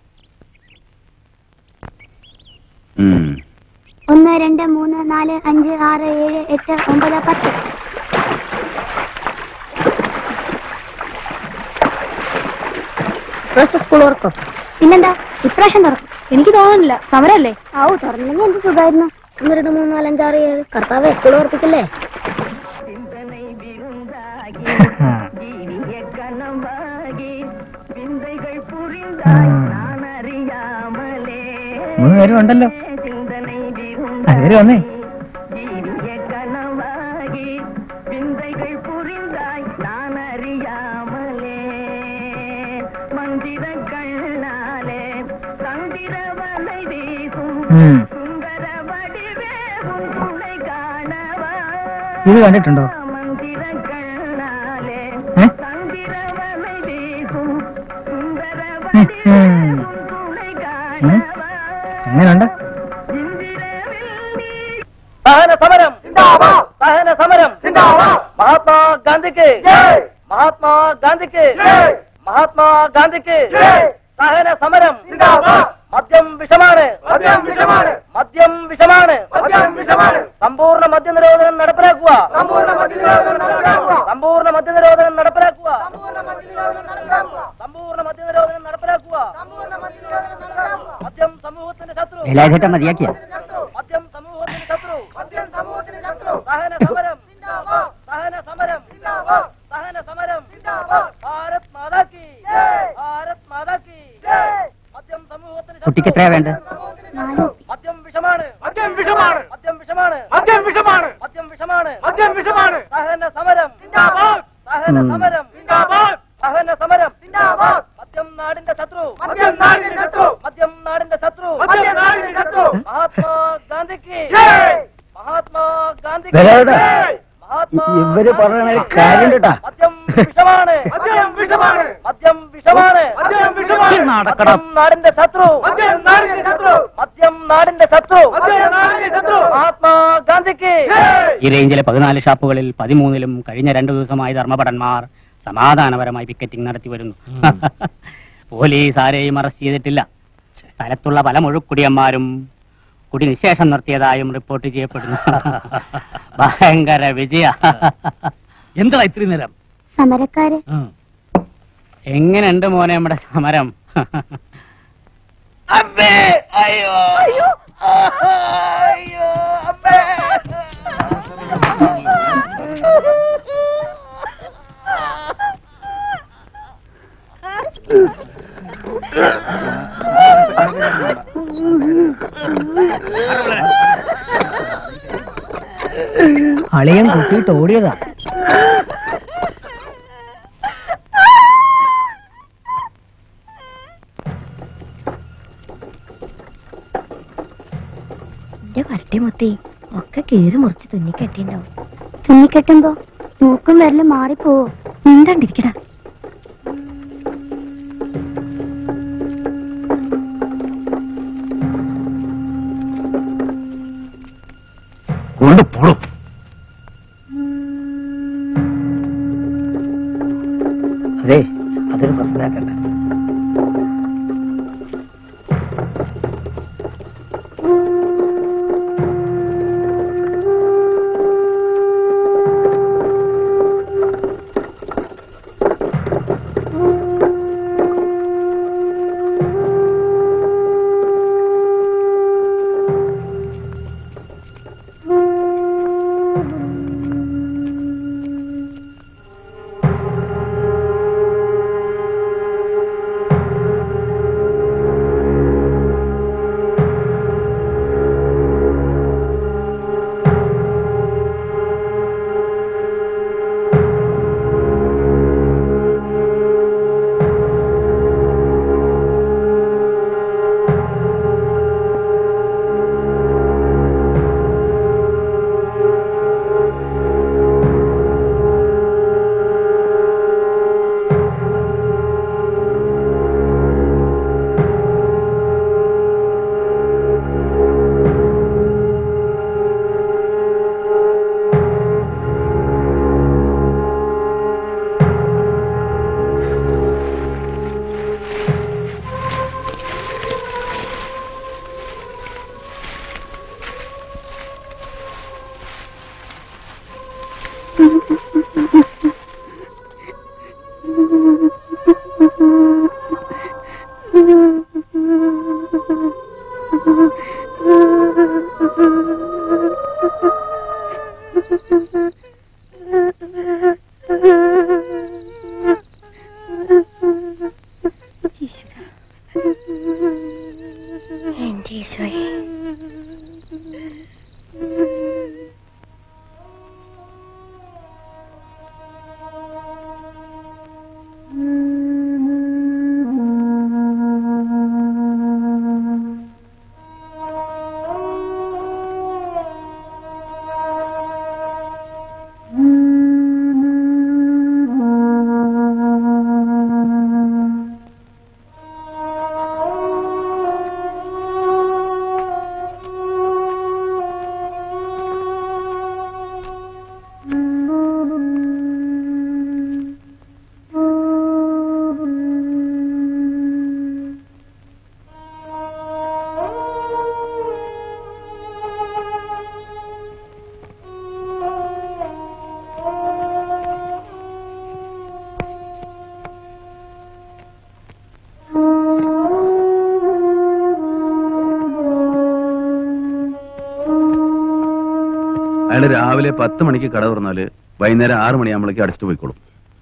ഒന്ന് രണ്ട് മൂന്ന് നാല് അഞ്ച് ആറ് ഏഴ് എട്ട് ഒമ്പത് പത്ത് സ്കൂൾ തുറക്കോ പിന്നെന്താ ഇപ്രാവശ്യം തുറക്കും എനിക്ക് തോന്നുന്നില്ല സമരല്ലേ ആവു തുറന്നെങ്കിൽ എന്ത് സുഖമായിരുന്നു ഒന്ന് രണ്ട് മൂന്ന് നാല് അഞ്ചാറ് ഏഴ് കർത്താവ് സ്കൂൾ തുറപ്പിക്കല്ലേ മൂന്ന് പേരും ഉണ്ടല്ലോ അങ്ങനെ വന്നേ ഉം. ഇത് കണ്ടിട്ടുണ്ടോ ഏ? ഉം, ഉം. ഉം. എങ്ങനുണ്ട് സഹന സമരം സഹന സമരം മഹാത്മാ ഗാന്ധിക്ക് മഹാത്മാ ഗാന്ധിക്ക് മഹാത്മാ ഗാന്ധിക്ക് സഹന സമരം മദ്യം വിഷമാണ് മദ്യം വിഷമാണ് മദ്യം വിഷമാണ് മദ്യം വിഷമാണ് സമ്പൂർണ്ണ മദ്യ നിരോധനം നടപ്പിലാക്കുക സമ്പൂർണ്ണ മദ്യ നിരോധനം നടപ്പിലാക്കുക സമ്പൂർണ്ണ മദ്യ നിരോധനം നടപ്പിലാക്കുക സമ്പൂർണ്ണ മദ്യ നിരോധനം നടപ്പിലാക്കുക മദ്യം സമൂഹത്തിന്റെ ശത്രു വേലാഘട്ടം മതിയാക്കിയ മദ്യം സമൂഹത്തിന്റെ ശത്രു മദ്യം സമൂഹത്തിന്റെ ശത്രു സഹന സമരം സഹന സമരം സഹന സമരം ഭാരത് മാതാ കി ഭാരത് മാതാ കി മദ്യം സമൂഹത്തിന് കുട്ടിക്ക് എത്രയാ വേണ്ടത് മദ്യം വിഷമാണ് മദ്യം വിഷമാണ് മദ്യം വിഷമാണ് മദ്യം വിഷമാണ് മദ്യം വിഷമാണ് മദ്യം വിഷമാണ് സഹന സമരം സഹന സമരം സഹന സമരം മദ്യം നാടിന്റെ ശത്രു മദ്യം നാടിന്റെ ശത്രു മദ്യം നാടിന്റെ ശത്രു മദ്യം നാടിന്റെ ശത്രു മഹാത്മാ ഗാന്ധിക്ക് മഹാത്മാ ഗാന്ധിക്ക് വേലായുധ, മഹാത്മാ ഇവര് പറയണ കാര്യം കേട്ടാ മദ്യം വിഷമാണ് മദ്യം വിഷമാണ് മദ്യം വിഷമാണ് മദ്യം വിഷമാണ് മദ്യം നാടിന്റെ ശത്രു മദ്യം നാടിന്റെ ശത്രു മദ്യം നാടിന്റെ ശത്രു മഹാത്മാ ഗാന്ധിക്ക് ഈ റേഞ്ചിലെ പതിനാല് ഷാപ്പുകളിൽ പതിമൂന്നിലും കഴിഞ്ഞ രണ്ടു ദിവസമായി ധർമ്മഭടന്മാർ സമാധാനപരമായി പിക്കറ്റിംഗ് നടത്തി വരുന്നു പോലീസ് ആരെയും അറസ്റ്റ് ചെയ്തിട്ടില്ല സ്ഥലത്തുള്ള പല മുഴുക്കുടിയന്മാരും കുടി നിശേഷം നിർത്തിയതായും റിപ്പോർട്ട് ചെയ്യപ്പെടുന്നു ഭയങ്കര വിജയ എന്താ ഇത്രയും നേരം സമരക്കാര് എങ്ങനെയുണ്ട് മോനെ നമ്മുടെ സമരം അമ്മേ അയ്യോ അയ്യോ അയ്യോ അമ്മേ അളിയൻ കുട്ടിയിട്ട് ഓടിയതാ എന്റെ വരട്ടി മുത്തി ഒക്കെ കീറി മുറിച്ച് തുന്നിക്കെട്ടിണ്ടാവും തുന്നിക്കെട്ടുമ്പോ മൂക്കും വിരലും മാറിപ്പോവോ മിണ്ടാണ്ടിരിക്കടാ കൊണ്ടുപോടും അതെ അതൊരു പ്രശ്നമാക്കണ്ട അയാള് രാവിലെ പത്ത് മണിക്ക് കട തുറന്നാല് വൈകുന്നേരം ആറ് മണിയാകുമ്പോഴേക്ക് അടിച്ചിട്ട് പോയിക്കോളും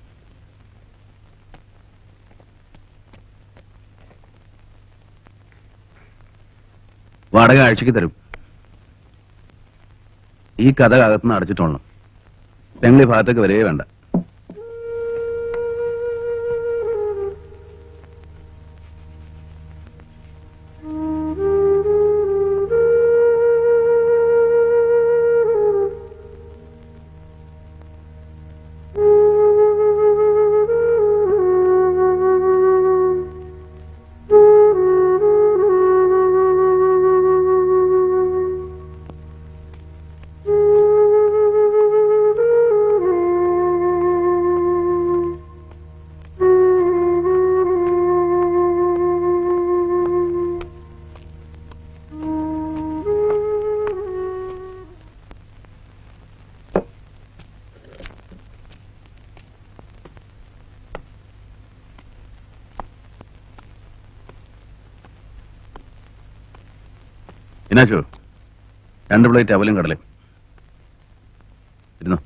വാടക ആഴ്ചക്ക് തരും ഈ കഥ അകത്തുനിന്ന് അടച്ചിട്ടോളണം ഞങ്ങൾ ഈ ഭാഗത്തേക്ക് വരേ വേണ്ട ഇനാച്ചോ രണ്ട് പ്ലേറ്റ് അവലും കടലയും ഇരുന്നോ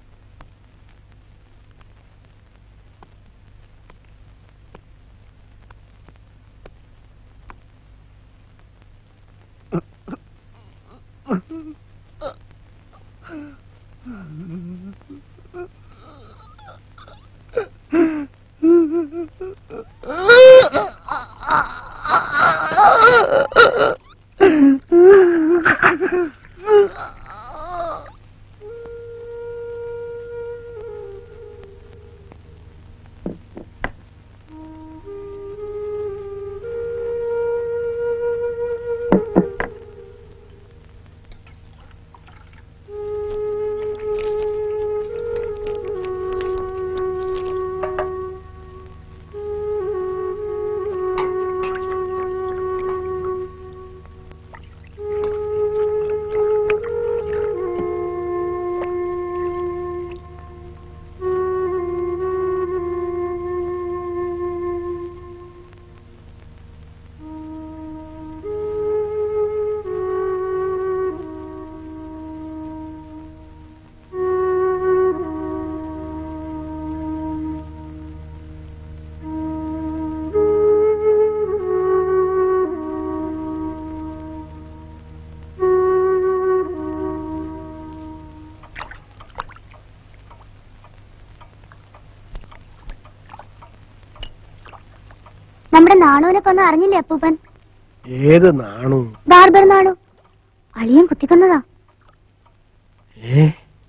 നമ്മുടെ നാണുവിനെ കൊന്ന് അറിഞ്ഞില്ലേ അപ്പൂപ്പൻ ഏത് നാണു ബാർബർ നാണു അളിയൻ കുത്തിക്കൊന്നതാ ഏ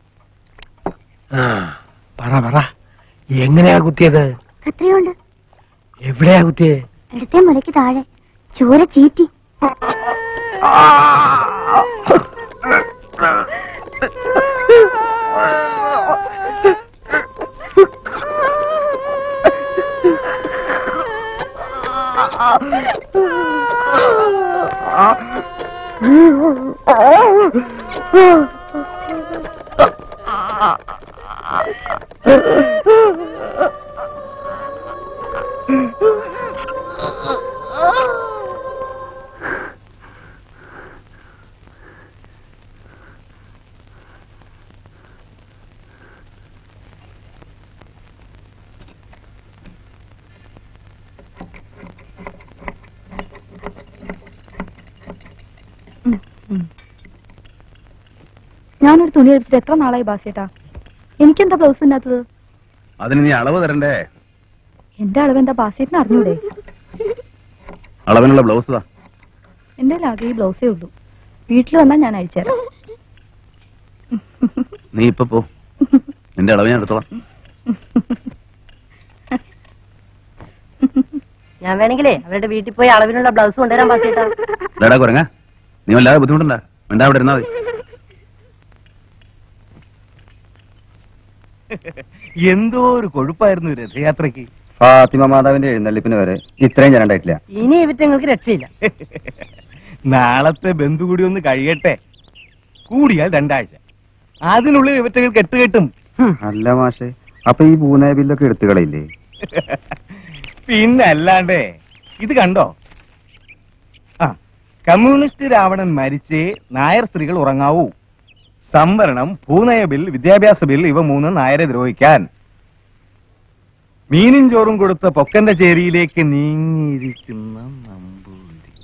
ആ പറ പറ എങ്ങനെയാ കുത്തിയത് കത്രിയുണ്ട് എവിടെയാ കുത്തിയത് ഇടത്തെ മുലയ്ക്ക് താഴെ ചോര ചീറ്റി ഞാനൊരു തുണി എടുത്തിട്ട് എത്ര നാളായി ബാസിയേട്ടാ എനിക്കെന്താ ബ്ലൗസ് ഇല്ലാത്തത് അതിന് നീ അളവ് തരണ്ടേ എന്റെ അളവ് എന്താ ബാസിയേട്ടിന് അറിഞ്ഞൂടെ അളവിനുള്ള ബ്ലൗസ് താ എന്റെ ആകെ ഈ ബ്ലൗസേ ഉള്ളൂ വീട്ടിൽ വന്നാൽ ഞാൻ അയച്ചുതരാം നീ ഇപ്പൊ പോ നിന്റെ അളവ് ഞാൻ എടുത്തോളാം ഞാൻ വേണമെങ്കിലേ അവരുടെ വീട്ടിൽ പോയി അളവിനുള്ള ബ്ലൗസ് കൊണ്ടുവരാൻ പാസിട്ടാ ഡാടാ കുരങ്ങ നീ വല്ലാതെ ബുദ്ധിമുട്ടുണ്ടാ വേണ്ട അവിടെ ഇരുന്നാ മതി എന്തോ ഒരു കൊഴുപ്പായിരുന്നു ഈ രഥയാത്രയ്ക്ക് ഫാത്തിമ മാതാവിന്റെ എഴുന്നള്ളിപ്പിന് വരെ ഇത്രയും ജനണ്ടായിട്ടില്ല ഇനി ഇവറ്റങ്ങൾക്ക് രക്ഷയില്ല നാളത്തെ ബന്ധു കൂടി ഒന്ന് കഴിയട്ടെ കൂടിയാൽ രണ്ടാഴ്ച അതിനുള്ളിൽ ഇവറ്റകൾ കെട്ടുകെട്ടും അല്ല മാഷെ അപ്പൊ ഈ പൂനെ ബില്ലൊക്കെ എടുത്തു കളയില്ലേ പിന്നെ അല്ലാണ്ടേ ഇത് കണ്ടോ ആ കമ്മ്യൂണിസ്റ്റ് രാവണൻ മരിച്ചേ നായർ സ്ത്രീകൾ ഉറങ്ങാവൂ സംവരണം ഭൂനയ ബിൽ വിദ്യാഭ്യാസ ബിൽ ഇവ മൂന്ന് നായരെ ദ്രോഹിക്കാൻ മീനും ചോറും കൊടുത്ത പൊക്കന്റെ ചേരിയിലേക്ക് നീങ്ങിയിരിക്കുന്ന നമ്പൂതിരി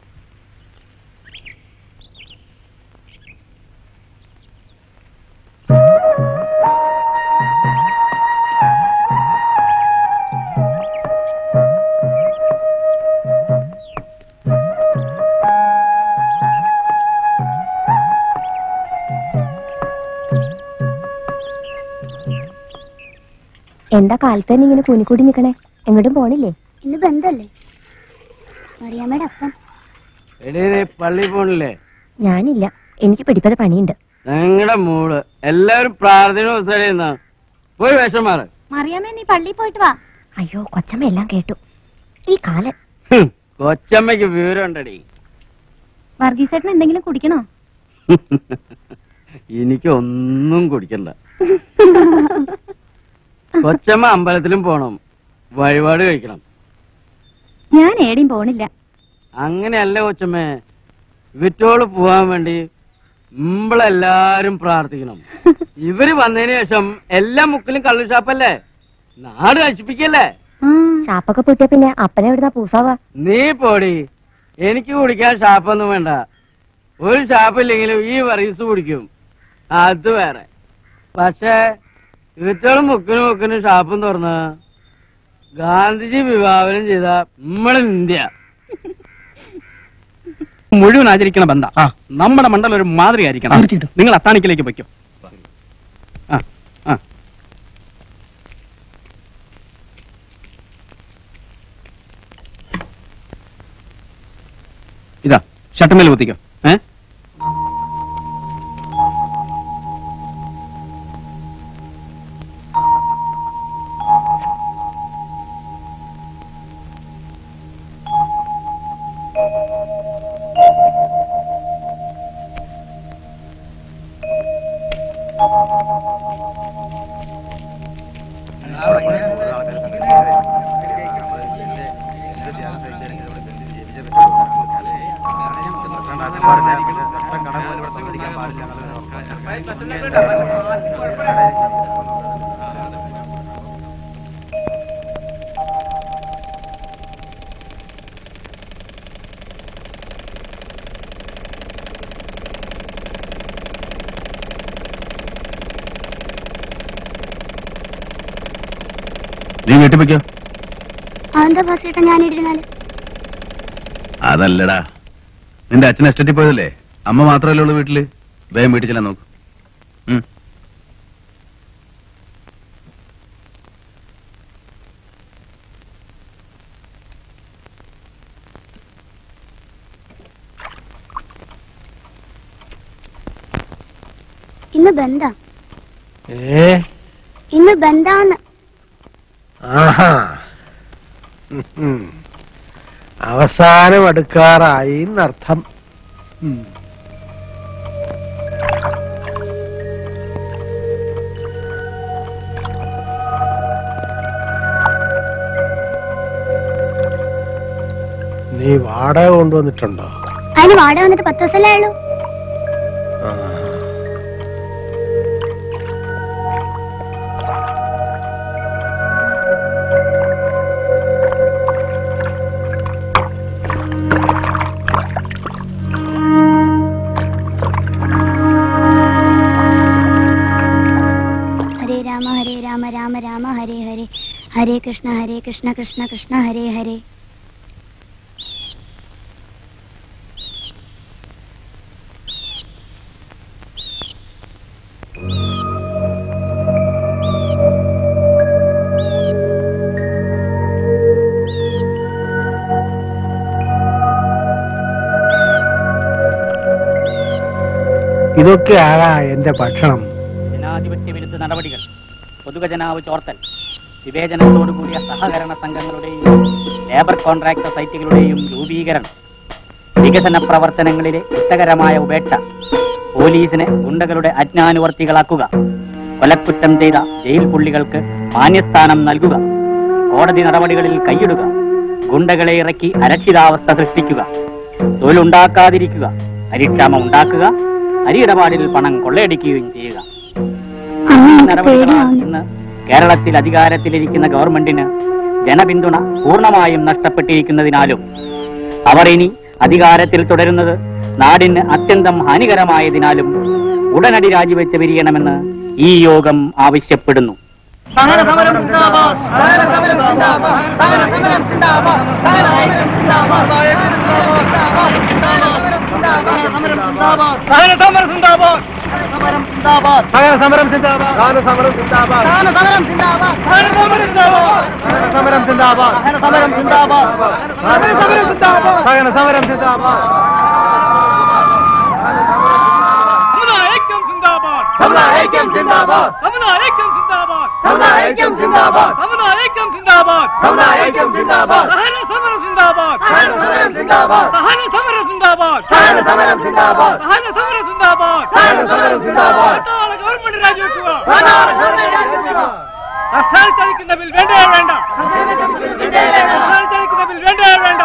എന്താ കാലത്ത് തന്നെ ഇങ്ങനെ കൂനിക്കൂടി നിക്കണേ എങ്ങോട്ടും പോണില്ലേ ഇന്ന് ബന്ധല്ലേ മറിയാമ്മയുടെ അപ്പൻ എടീ നീ പള്ളി പോണില്ലേ ഞാനില്ല എനിക്ക് പിടിപ്പത് പണിയുണ്ട് നിങ്ങളുടെ മൂട് എല്ലാവരും പ്രാർത്ഥന ദിവസം പോയി വേഷം മാറ് മറിയാമ്മേ നീ പള്ളിയിൽ പോയിട്ട് വാ അയ്യോ കൊച്ചമ്മ എല്ലാം കേട്ടു ഈ കാലൻ ഹും, കൊച്ചമ്മയ്ക്ക് വിവരം ഉണ്ടടി വർഗീസേട്ടൻ എന്തെങ്കിലും കുടിക്കണോ എനിക്ക് ഒന്നും കുടിക്കണ്ട കൊച്ചമ്മ അമ്പലത്തിലും പോണം വഴിപാട് കഴിക്കണം ഞാൻ ഏടിയും പോണില്ല അങ്ങനെയല്ല കൊച്ചമ്മേ വിറ്റോള് പോവാൻ വേണ്ടി നമ്മളെല്ലാരും പ്രാർത്ഥിക്കണം ഇവര് വന്നതിന് ശേഷം എല്ലാ മുക്കിലും കള്ളു ഷാപ്പല്ലേ നാട് നശിപ്പിക്കല്ലേ ഷാപ്പൊക്കെ പൊട്ടിയ പിന്നെ അപ്പനെ എവിടുന്ന പൂസാവാ നീ പോടി എനിക്ക് കുടിക്കാൻ ഷാപ്പൊന്നും വേണ്ട ഒരു ഷാപ്പില്ലെങ്കിലും ഈ വറീസ് കുടിക്കും അത് വേറെ പക്ഷേ ഇവറ്റോളും മുക്കിനും മുക്കിനും ഷാപ്പും തുറന്ന് ഗാന്ധിജി വിഭാവനം ചെയ്ത നമ്മളെ ഇന്ത്യ മുഴുവൻ ആചരിക്കണ ബന്ധ നമ്മുടെ മണ്ഡലം ഒരു മാതൃക ആയിരിക്കണം നിങ്ങൾ അത്താണിക്കിലേക്ക് വയ്ക്കും ആ ആ ഇതാ ഷട്ടമേൽ കുത്തിക്കോ ഏ നീ വീട്ടിൽ വെക്കോ അതെന്താ ബസ്സേട്ടാ ഞാനിരുന്നാല് അതല്ലടാ നിന്റെ അച്ഛൻ എസ്റ്റേറ്റിൽ പോയതല്ലേ അമ്മ മാത്രമല്ലേ ഉള്ളൂ വീട്ടില് വേഗം വീട്ടിൽ ചെല്ലാൻ നോക്ക് ഉം. ഇന്ന് ബന്ധ ഏ ഇന്ന് ബന്ധാന്ന് ആഹാ ഉം, ഉം. അവസാനം അടുക്കാറായി എന്നർത്ഥം ഉം. നീ വാടക കൊണ്ടുവന്നിട്ടുണ്ടോ അതിന് വാടക വന്നിട്ട് പത്ത് ദിവസമല്ലേ ഉള്ളൂ ആ. ഹരേ രാമ ഹരേ രാമ രാമ രാമ ഹരേ ഹരേ ഹരേ കൃഷ്ണ ഹരേ കൃഷ്ണ കൃഷ്ണ കൃഷ്ണ ഹരേ ഹരേ ഇതൊക്കെ ആരാ എന്റെ ഭക്ഷണം ജനാധിപത്യ വിരുദ്ധ നടപടികൾ പൊതുഖജനാവ് ചോർത്തൽ വിവേചനത്തോടുകൂടിയ സഹകരണ സംഘങ്ങളുടെയും ലേബർ കോൺട്രാക്ട് സൈറ്റുകളുടെയും രൂപീകരണം വികസന പ്രവർത്തനങ്ങളിലെ കുറ്റകരമായ ഉപേക്ഷ പോലീസിനെ ഗുണ്ടകളുടെ അജ്ഞാനുവർത്തികളാക്കുക കൊലക്കുറ്റം ചെയ്ത ജയിൽ പുള്ളികൾക്ക് മാന്യസ്ഥാനം നൽകുക കോടതി നടപടികളിൽ കൈയിടുക ഗുണ്ടകളെ ഇറക്കി അരക്ഷിതാവസ്ഥ സൃഷ്ടിക്കുക തൊഴിലുണ്ടാക്കാതിരിക്കുക അരിക്ഷാമം ഉണ്ടാക്കുക അരിയിടപാടിൽ പണം കൊള്ളയടിക്കുകയും ചെയ്യുക അമ്മ ഈ എനിക്ക് നടപടികളാൽ പേടിയാവുന്നു ഇന്ന് കേരളത്തിൽ അധികാരത്തിലിരിക്കുന്ന ഗവൺമെന്റിന് ജനപിന്തുണ പൂർണ്ണമായും നഷ്ടപ്പെട്ടിരിക്കുന്നതിനാലും അവർ ഇനി അധികാരത്തിൽ തുടരുന്നത് നാടിന് അത്യന്തം ഹാനികരമായതിനാലും ഉടനടി രാജിവെച്ച് പിരിയണമെന്ന് ഈ യോഗം ആവശ്യപ്പെടുന്നു സഹന സമരം സിന്ദാബാദ് സഹന സമരം സിന്ദാബാദ് സഹന സമരം സിന്ദാബാദ് സഹന സമരം സിന്ദാബാദ് സഹന സമരം സിന്ദാബാദ് സമരം സിന്ദാബാദ് സഹന സമരം സിന്ദാബാദ് സഹന സമരം സിന്ദാബാദ് സഹന സമരം സിന്ദാബാദ് സഹന സമരം സിന്ദാബാദ് സഹന സമരം സിന്ദാബാദ് സഹന സമരം സിന്ദാബാദ് സഹന സമരം സിന്ദാബാദ് സഹന സമരം സിന്ദാബാദ് സമുദായൈക്യം സിന്ദാബാദ് സമുദായൈക്യം സിന്ദാബാദ് സമുദായൈക്യം സിന്ദാബാദ് സമുദായൈക്യം സിന്ദാബാദ് സമുദായൈക്യം സിന്ദാബാദ് സമുദായൈക്യം സിന്ദാബാദ് സഹന സമരം സിന്ദാബാദ് സഹന സമരം സിന്ദാബാദ് സഹന സമരം സിന്ദാബാദ് സഹന സമരം സിന്ദാബാദ് സഹന സമരം സിന്ദാബാദ് സഹന സമരം സിന്ദാബാദ് നാളെ ഗവൺമെന്റ് രാജിവെക്കുക നാളെ ഗവൺമെന്റ് രാജിവെക്കുക. കർഷകർ ചലിക്കുന്ന ബിൽ വേണ്ടേ വേണ്ട കർഷകർ ചലിക്കുന്ന ബിൽ വേണ്ടേ വേണ്ട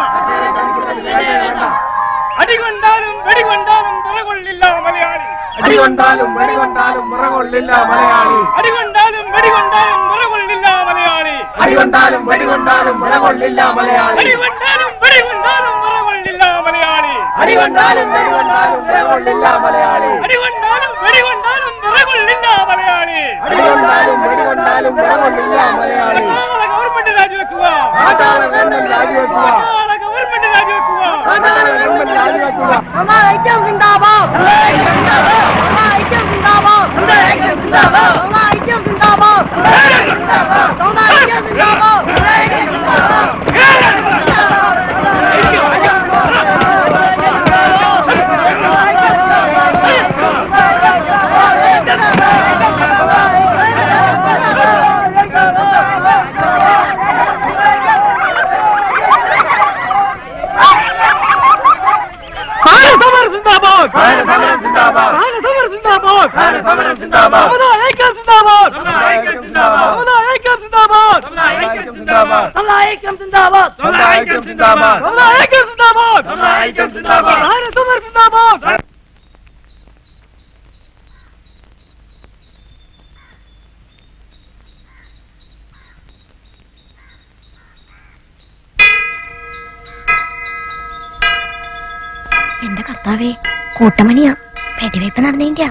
അടികൊണ്ടാലും വെടികൊണ്ടാലും വിലകൊള്ളില്ല മലയാളി അടികൊണ്ടാലും വെടികൊണ്ടാലും മുറകൊള്ളില്ല മലയാളി അടികൊണ്ടാലും വെടികൊണ്ടാലും വിലകൊള്ളില്ല മലയാളി അടികൊണ്ടാലും വെടികൊണ്ടാലും മുറകൊള്ളില്ല മലയാളി അടികൊണ്ടാലും വെടികൊണ്ടാലും വിലകൊള്ളില്ല മലയാളി അടികൊണ്ടാലും വെടികൊണ്ടാലും മുറകൊള്ളില്ല മലയാളി അടികൊണ്ടാലും വെടികൊണ്ടാലും വിലകൊള്ളില്ല മലയാളി അടികൊണ്ടാലും വെടികൊണ്ടാലും മുറകൊള്ളില്ല മലയാളി നാളെ ഗവൺമെന്റ് രാജിവെക്കുക നാട്ടാളെ ഗവൺമെന്റ് രാജിവെക്കുക നാളെ ഗവൺമെന്റ് രാജിവെക്കുക നാട്ടാളെ ഗവൺമെന്റ് രാജിവെക്കുക ഐക്യം സിന്ദാബാദ് ഐക്യം സിന്ദാബാദ് ഐക്യം സിന്ദാബാദ് ഐക്യം സിന്ദാബാദ് ഐക്യം സിന്ദാബാദ് സമരം സിന്ദാബാദ് സമരം സിന്ദാബാദ് സമരം സിന്ദാബാദ് സമരം സിന്ദാബാദ് ഐക്യം സിന്ദാബാദ് ഐക്യം സിന്ദാബാദ് ഐക്യം സിന്ദാബാദ് ഐക്യം സിന്ദാബാദ് ഐക്യം സിന്ദാബാദ് ഐക്യം സിന്ദാബാദ് ഐക്യം സിന്ദാബാദ് ഐക്യം സിന്ദാബാദ് സമരം സിന്ദാബാദ് എന്റെ കർത്താവേ കൂട്ടമണിയാ വെടിവയ്പ് നടന്നേന്റെയാ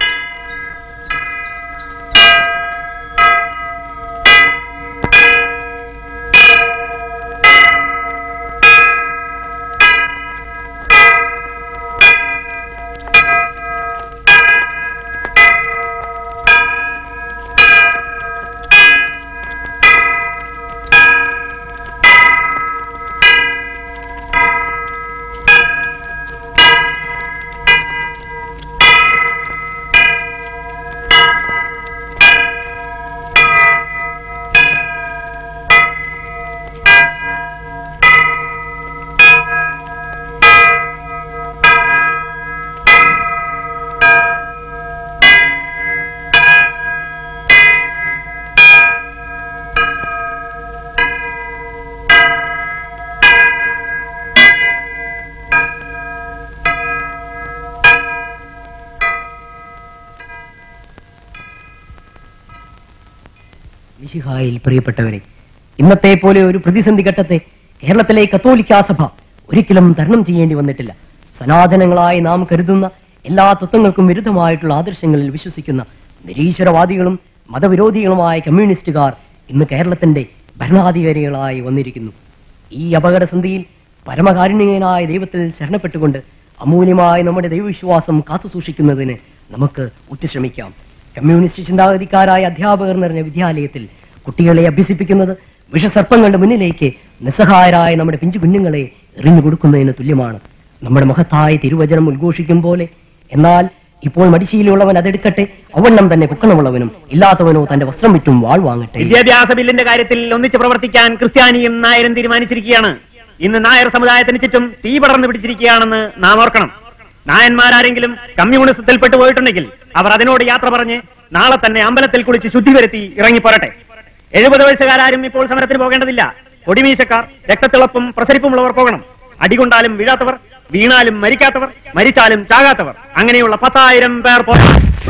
മിശിഹായിൽ പ്രിയപ്പെട്ടവരെ ഇന്നത്തെ പോലെ ഒരു പ്രതിസന്ധി ഘട്ടത്തെ കേരളത്തിലെ കത്തോലിക്കാ സഭ ഒരിക്കലും തരണം ചെയ്യേണ്ടി വന്നിട്ടില്ല സനാതനങ്ങളായി നാം കരുതുന്ന എല്ലാ തത്വങ്ങൾക്കും വിരുദ്ധമായിട്ടുള്ള ആദർശങ്ങളിൽ വിശ്വസിക്കുന്ന നിരീശ്വരവാദികളും മതവിരോധികളുമായ കമ്മ്യൂണിസ്റ്റുകാർ ഇന്ന് കേരളത്തിന്റെ ഭരണാധികാരികളായി വന്നിരിക്കുന്നു ഈ അപകടസന്ധിയിൽ പരമകാരുണ്യനായ ദൈവത്തിൽ ശരണപ്പെട്ടുകൊണ്ട് അമൂല്യമായ നമ്മുടെ ദൈവവിശ്വാസം കാത്തുസൂക്ഷിക്കുന്നതിന് നമുക്ക് ഉറ്റുശ്രമിക്കാം കമ്മ്യൂണിസ്റ്റ് ചിന്താഗതിക്കാരായ അധ്യാപകർ നിറഞ്ഞ വിദ്യാലയത്തിൽ കുട്ടികളെ അഭ്യസിപ്പിക്കുന്നത് വിഷസർപ്പങ്ങളുടെ മുന്നിലേക്ക് നിസ്സഹായരായ നമ്മുടെ പിഞ്ചു കുഞ്ഞുങ്ങളെ എറിഞ്ഞു കൊടുക്കുന്നതിന് തുല്യമാണ് നമ്മുടെ മഹത്തായ തിരുവചനം ഉദ്ഘോഷിക്കും പോലെ എന്നാൽ ഇപ്പോൾ മടിശീലുള്ളവൻ അതെടുക്കട്ടെ അവണ്ണം തന്നെ പൊക്കണമുള്ളവനും ഇല്ലാത്തവനോ തന്റെ വസ്ത്രം വിറ്റും വാൾ വാങ്ങട്ടെ വിദ്യാഭ്യാസ ബില്ലിന്റെ കാര്യത്തിൽ ഒന്നിച്ച് പ്രവർത്തിക്കാൻ ക്രിസ്ത്യാനിയും നായരും തീരുമാനിച്ചിരിക്കുകയാണ് ഇന്ന് നായർ സമുദായത്തിന് ചുറ്റും തീ പടർന്നു പിടിച്ചിരിക്കുകയാണെന്ന് നാം ഓർക്കണം നായന്മാരാരെങ്കിലും കമ്മ്യൂണിസത്തിൽപ്പെട്ടു പോയിട്ടുണ്ടെങ്കിൽ അവർ അതിനോട് യാത്ര പറഞ്ഞ് നാളെ തന്നെ അമ്പലത്തിൽ കുളിച്ച് ശുദ്ധി വരുത്തി ഇറങ്ങിപ്പോരട്ടെ എഴുപത് വയസ്സുകാരും ഇപ്പോൾ സമരത്തിന് പോകേണ്ടതില്ല കൊടിമീശക്കാർ രക്തത്തിളപ്പും പ്രസരിപ്പുമുള്ളവർ പോകണം അടികൊണ്ടാലും വീഴാത്തവർ വീണാലും മരിക്കാത്തവർ മരിച്ചാലും ചാകാത്തവർ അങ്ങനെയുള്ള പത്തായിരം പേർ പോ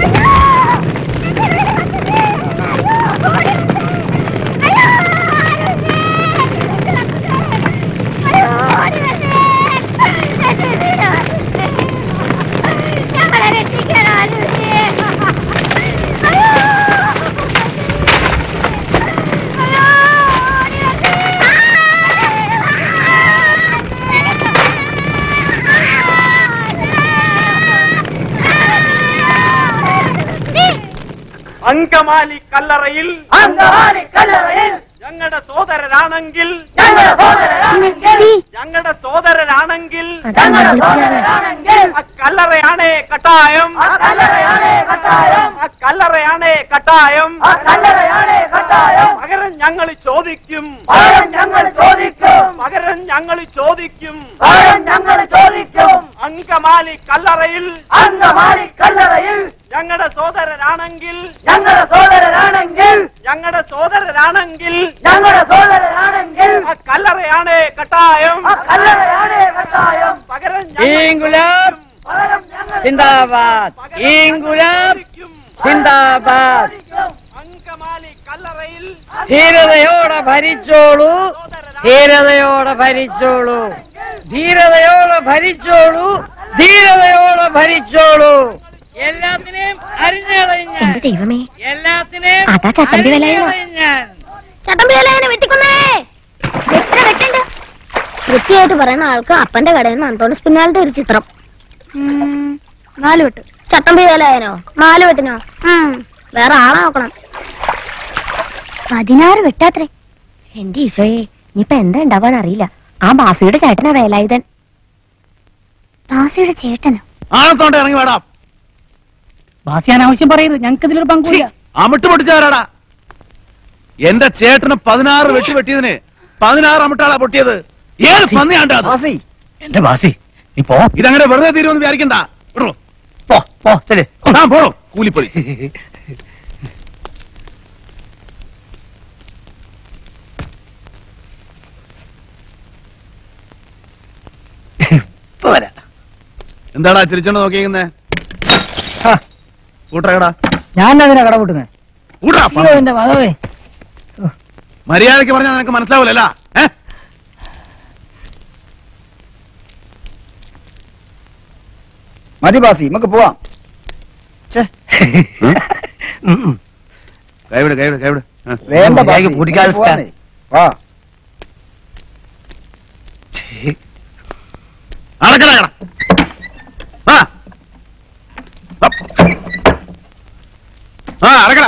അങ്കമാലി കല്ലറയിൽ അങ്കമാലി കല്ലറയിൽ ഞങ്ങളുടെ സോദരരാണെങ്കിൽ ഞങ്ങളുടെ സോദരരാണെങ്കിൽ ഞങ്ങളുടെ സോദരരാണെങ്കിൽ ഞങ്ങളുടെ സോദരരാണെങ്കിൽ ആ കല്ലറയാണേ കട്ടായം ആ കല്ലറയാണേ കട്ടായം ആ കല്ലറയാണേ കട്ടായം ആ കല്ലറയാണേ കട്ടായം പകരം ഞങ്ങൾ ചോദിക്കും പകരം ഞങ്ങൾ ചോദിക്കും പകരം ഞങ്ങൾ ചോദിക്കും പകരം ഞങ്ങൾ ചോദിക്കും അങ്കമാലി കല്ലറയിൽ അങ്കമാലി കല്ലറയിൽ ഞങ്ങളുടെ സോദരരാണെങ്കിൽ ഞങ്ങളുടെ സോദരരാണെങ്കിൽ ഞങ്ങളുടെ സോദരരാണെങ്കിൽ ഞങ്ങളുടെ സോദരരാണെങ്കിൽ ആ കല്ലറയാണേ കട്ടായം ആ കല്ലറയാണേ കട്ടായം പകരം ഈങ്കുലാബ് പകരം ഞങ്ങൾ സിന്ദാബാദ് ഈങ്കുലാബ് സിന്ദാബാദ് അങ്കമാലി കല്ലറയിൽ ധീരതയോടെ ഭരിച്ചോളൂ ധീരതയോടെ ഭരിച്ചോളൂ ധീരതയോടെ ഭരിച്ചോളൂ ധീരതയോടെ ഭരിച്ചോളൂ എല്ലാത്തിനെയും അരിഞ്ഞളഞ്ഞ എന്റെ ദൈവമേ എല്ലാത്തിനെയും അതാ ചട്ടമ്പി വേലായുധൻ. അരിഞ്ഞളഞ്ഞാൻ ചട്ടമ്പി വേലായനെ വെട്ടിക്കൊന്നേ വെട്ട വെട്ടണ്ട വൃത്തിയായിട്ട് പറയുന്ന ആൾക്ക് അപ്പന്റെ കടയിൽ നിന്ന് അന്തോണിസ് പിന്നാളുടെ ഒരു ചിത്രം നാല് വെട്ട് ചട്ടമ്പി വേലായനോ നാല് വെട്ടിനോ ഉം, വേറെ ആളെ നോക്കണം പതിനാറ് വെട്ടാത്രേ എന്റെ ഈശോയെ ഇനിയിപ്പൊ എന്താ ഉണ്ടാവാൻ അറിയില്ല ആ ബാസിയുടെ ചേട്ടനാ വേലായുധൻ ബാസിയുടെ ചേട്ടനോ ആണത്തോണ്ട് ഇറങ്ങി വേടാം ബാസി അനാവശ്യം പറയരുത് ഞങ്ങൾക്ക് ഇതിലൊരു പങ്കുമില്ല അമിട്ട് പൊട്ടിച്ചവരാടാ എന്റെ ചേട്ടന് പതിനാറ് വെട്ടി വെട്ടിയതിന് പതിനാറ് അമിട്ടാളാ പൊട്ടിയത് ഏത് പന്നിയാണ്ടാ അത്? എന്റെ ബാസി നീ പോ ഇതങ്ങനെ വെറുതെ തീരുമെന്ന് വിചാരിക്കണ്ട വിടോ. പോ പോ ശരി ആ പോ കൂലിപ്പൊലി ഇപ്പൊ വരാം എന്താടാ ചിരിച്ചോണ്ട് നോക്കിയിരിക്കുന്നേ കൂട്ടറകടാ ഞാൻ അതിനാ കട കൂട്ടുന്നത് കൂട്ടാ അയ്യോ എന്റെ മാധവേ മര്യാദക്ക് പറഞ്ഞാൽ നിനക്ക് മനസ്സിലാവൂലല്ല ഏ മതി ബാസി നമുക്ക് പോവാം കൈവിട് കൈവിട് കൈവിട് ആ. വേണ്ട ബാസി മര്യാദയ്ക്ക് പൂട്ടിക്കാതെ നമുക്ക് പോവാന്നേ. വാ അടക്കട അടക്കട. ആ അപ്പ്. ആ അടക്കട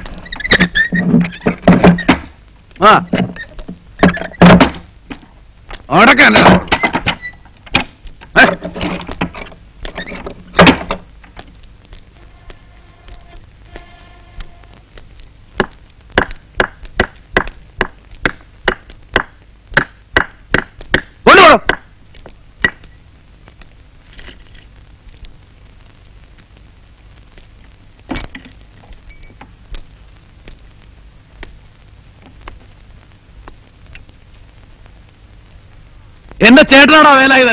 ആ അടക്കല്ല കൊണ്ടുപോകണം എന്റെ ചേട്ടനാടാ വേലായുധൻ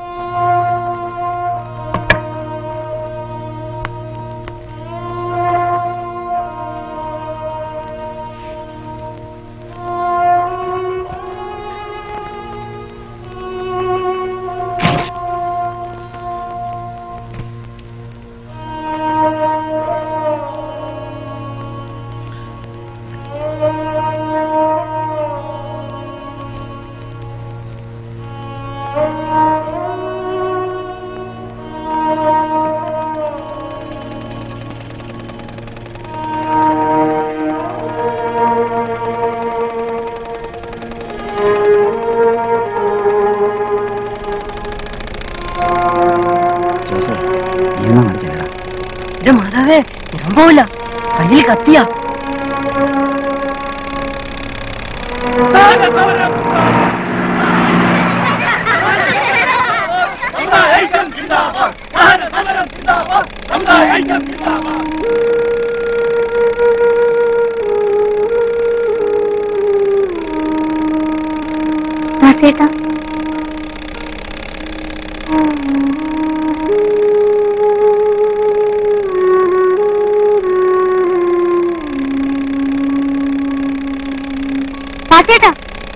എന്റെ മാതാവേ ഞാൻ പോവില്ല കയ്യിൽ കത്തിയാ ബാസിയേട്ടാ ബാസേട്ടാ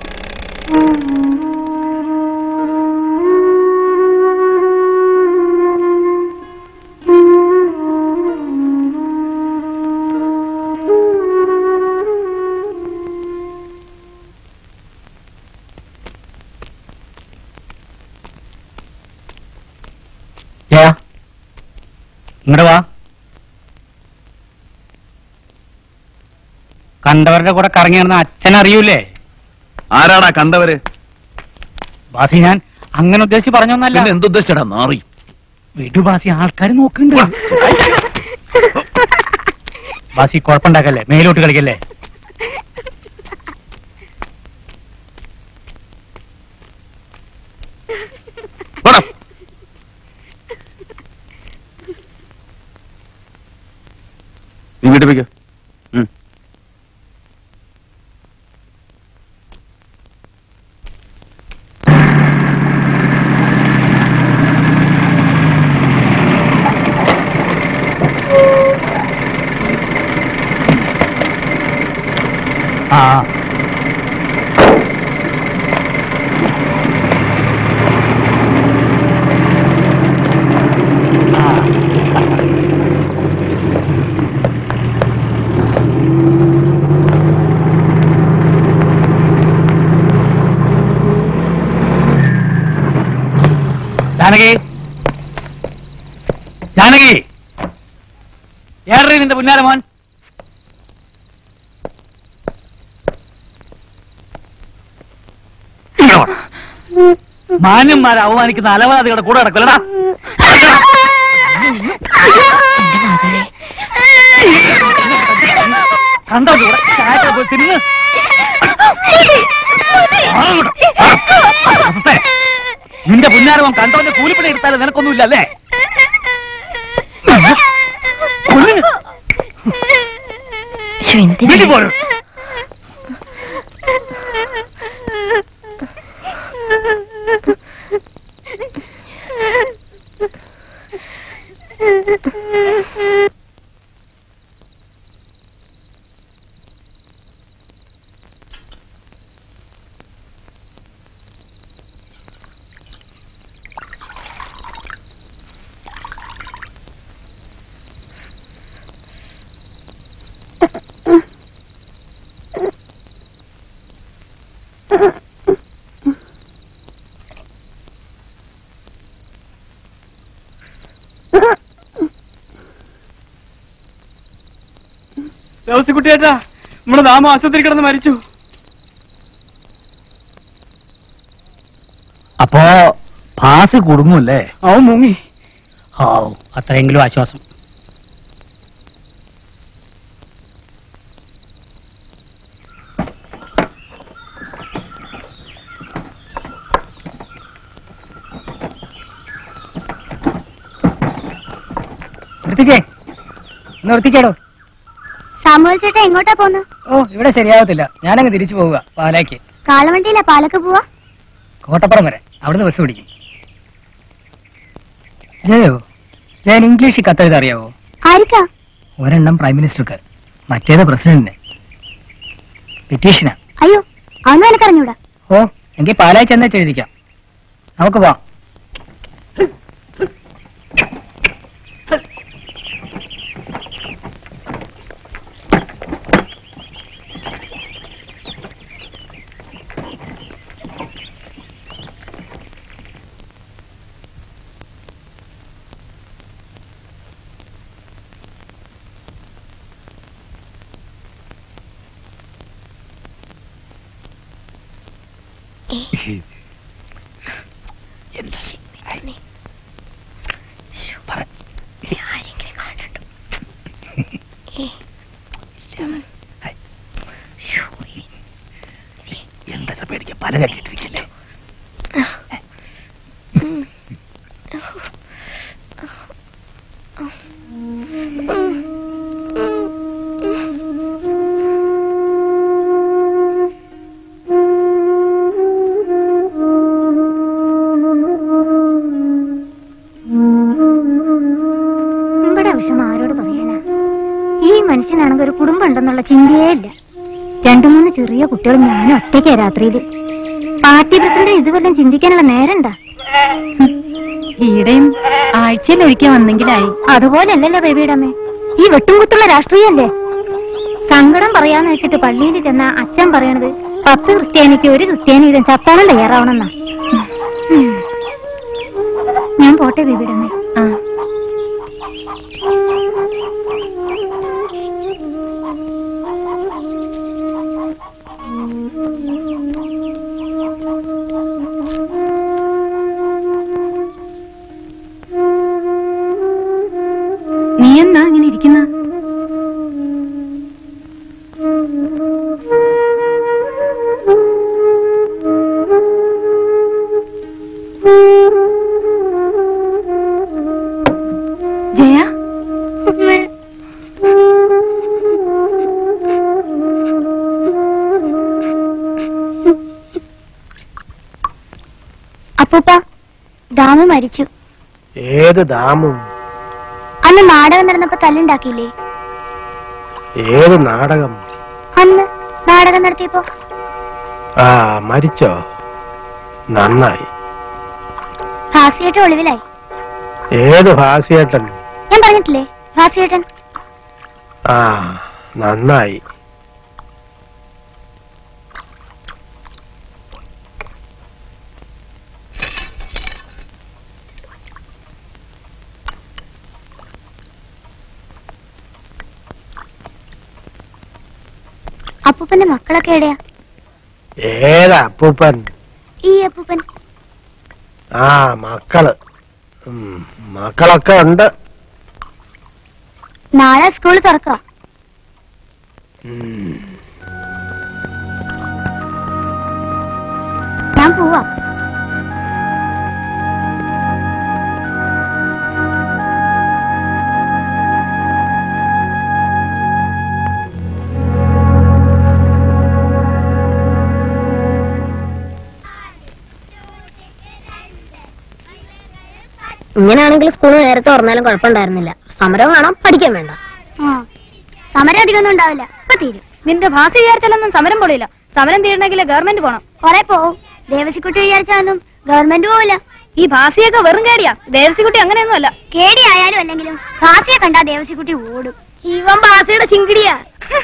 ജയ ഇങ്ങോട്ട് വാ കണ്ടവരുടെ കൂടെ കറങ്ങി നടന്ന അച്ഛൻ അറിയൂലേ ആരാടാ കണ്ടവര് ബാസി ഞാൻ അങ്ങനെ ഉദ്ദേശിച്ച് പറഞ്ഞൊന്നല്ല പിന്നെ എന്തുദ്ദേശിച്ചടാ നാറി വിടു ബാസി ആൾക്കാർ നോക്കുന്നുണ്ട് ബാസി കുഴപ്പമുണ്ടാക്കല്ലേ മേലോട്ട് കളിക്കല്ലേ പോടാ. നീ വീട്ടിൽ പോയിക്കോ ഉം. ആ ജാനകി ജാനകി ഏറെ നിന്റെ പുന്നാര മോൻ ഇങ്ങട് വാ. മാന്യന്മാരെ അവമാനിക്കുന്ന അലവാദികളുടെ കൂടെ കിടക്കില്ലടാ കണ്ടോ കൂടെ ചായക്ക പോയി തിരിഞ്ഞ് അസത്തെ, നിന്റെ പുന്നാരവൻ കണ്ടോന്റെ കൂലിപ്പണി എടുത്താലും നിനക്കൊന്നുമില്ല അല്ലേ വീട്ടിൽ പോരും കുട്ടിയേട്ടാ നമ്മുടെ നാമ ആശുപത്രി കിടന്ന് മരിച്ചു അപ്പോ പാസ് കുടുങ്ങൂല്ലേ അവൻ മുങ്ങി ഓ അത്രയെങ്കിലും ആശ്വാസം നിർത്തിക്കേ നിർത്തിക്കേടോ സാമുവൽ ചേട്ടാ എങ്ങോട്ടാ പോന്നു ഓ ഇവിടെ ശരിയാവത്തില്ല ഞാനങ്ങ് തിരിച്ചു പോവുക പാലാക്ക് കാളവണ്ടിയിലാ പാലക്ക് പോവാ കോട്ടപ്പുറം വരെ അവിടുന്ന് ബസ് പിടിക്കും ജയോ ഞാൻ ഇംഗ്ലീഷിൽ കത്തെഴുത അറിയാവോ ആർക്കാ ഒരെണ്ണം പ്രൈം മിനിസ്റ്റർക്ക് മറ്റേത് പ്രസിഡന്റിന് പെറ്റീഷനാ അയ്യോ അതൊന്നും എനിക്കറിഞ്ഞൂടാ ഓ എങ്കിൽ പാലായി ചെന്നേച്ച് എഴുതിക്കാം നമുക്ക് പോവാം എന്തൊക്കെ പേടിക്കാൻ പല കെട്ടിട്ടിരിക്കല്ലേ നമ്മുടെ വിഷമം ആരോട് പറയാനാ ഈ മനുഷ്യനാണെങ്കിൽ ഒരു കുടുംബം ഉണ്ടെന്നുള്ള ചിന്തയേ ഇല്ല രണ്ടു മൂന്ന് ചെറിയ കുട്ടികളും ഞാനും ഒറ്റയ്ക്കാ രാത്രിയില് പാർട്ടി പ്രസിഡന്റ് ഇതുവല്ലം ചിന്തിക്കാനുള്ള നേരണ്ട ഈടെയും ആഴ്ചയിൽ ഒരിക്കൽ വന്നെങ്കിലായി അതുപോലല്ലല്ലോ ബേബിയുടെ അമ്മേ ഈ വെട്ടും കുത്തുള്ള രാഷ്ട്രീയല്ലേ സങ്കടം പറയാന്ന് വെച്ചിട്ട് പള്ളിയിൽ ചെന്ന അച്ഛൻ പറയണത് പത്ത് ക്രിസ്ത്യാനിക്ക് ഒരു ക്രിസ്ത്യാനി വീതം ചത്താനും തയ്യാറാവണമെന്നാ ഉം. ഞാൻ പോട്ടെ ബേബിയുടെ അമ്മേ ആ നീ എന്നാ ഇങ്ങനെ ഇരിക്കുന്ന ജയ അപ്പൂപ്പ ദാമു മരിച്ചു ഏത് ദാമു അന്ന് നാടകം നടന്നപ്പോ തല്ലുണ്ടാക്കിയില്ലേ ഏത് നാടകം അന്ന് നാടകം നടത്തിയപ്പോ ആ മരിച്ചോ നന്നായി ഭാസിയേട്ടൻ ഒളിവിലായി ഏത് ഭാസിയേട്ടൻ ഞാൻ പറഞ്ഞിട്ടില്ലേ ഭാസിയേട്ടൻ ആ നന്നായി അപ്പൂപ്പന്റെ മക്കളൊക്കെ എവിടെയാ ഏതാ അപ്പൂപ്പൻ ഈ അപ്പൂപ്പൻ ആ മക്കള് ഉം, മക്കളൊക്കെ ഉണ്ട് നാളെ സ്കൂൾ തുറക്കുക ഉം. ഞാൻ പോവാ ഇങ്ങനെയാണെങ്കിൽ സ്കൂൾ നേരത്തെ തുറന്നാലും കുഴപ്പമുണ്ടായിരുന്നില്ല സമരം കാണാം പഠിക്കാൻ വേണ്ട സമരം അധികമൊന്നും ഉണ്ടാവില്ല ഇപ്പൊ തീരും നിന്റെ ഭാഷ വിചാരിച്ചാലൊന്നും സമരം പൊടിയില്ല സമരം തീരണമെങ്കിൽ ഗവൺമെന്റ് പോണം കൊറേ പോവും ദേവസിക്കുട്ടി വിചാരിച്ചാലൊന്നും ഗവൺമെന്റ് പോവില്ല ഈ ഭാസിയൊക്കെ വെറും കേടിയാ ദേവസിക്കുട്ടി അങ്ങനെയൊന്നും അല്ല കേടിയായാലും അല്ലെങ്കിലും ഭാസിയെ കണ്ടാ ദേവസിക്കുട്ടി ഓടും ഇവൻ ബാസയുടെ ചിങ്കിടിയാ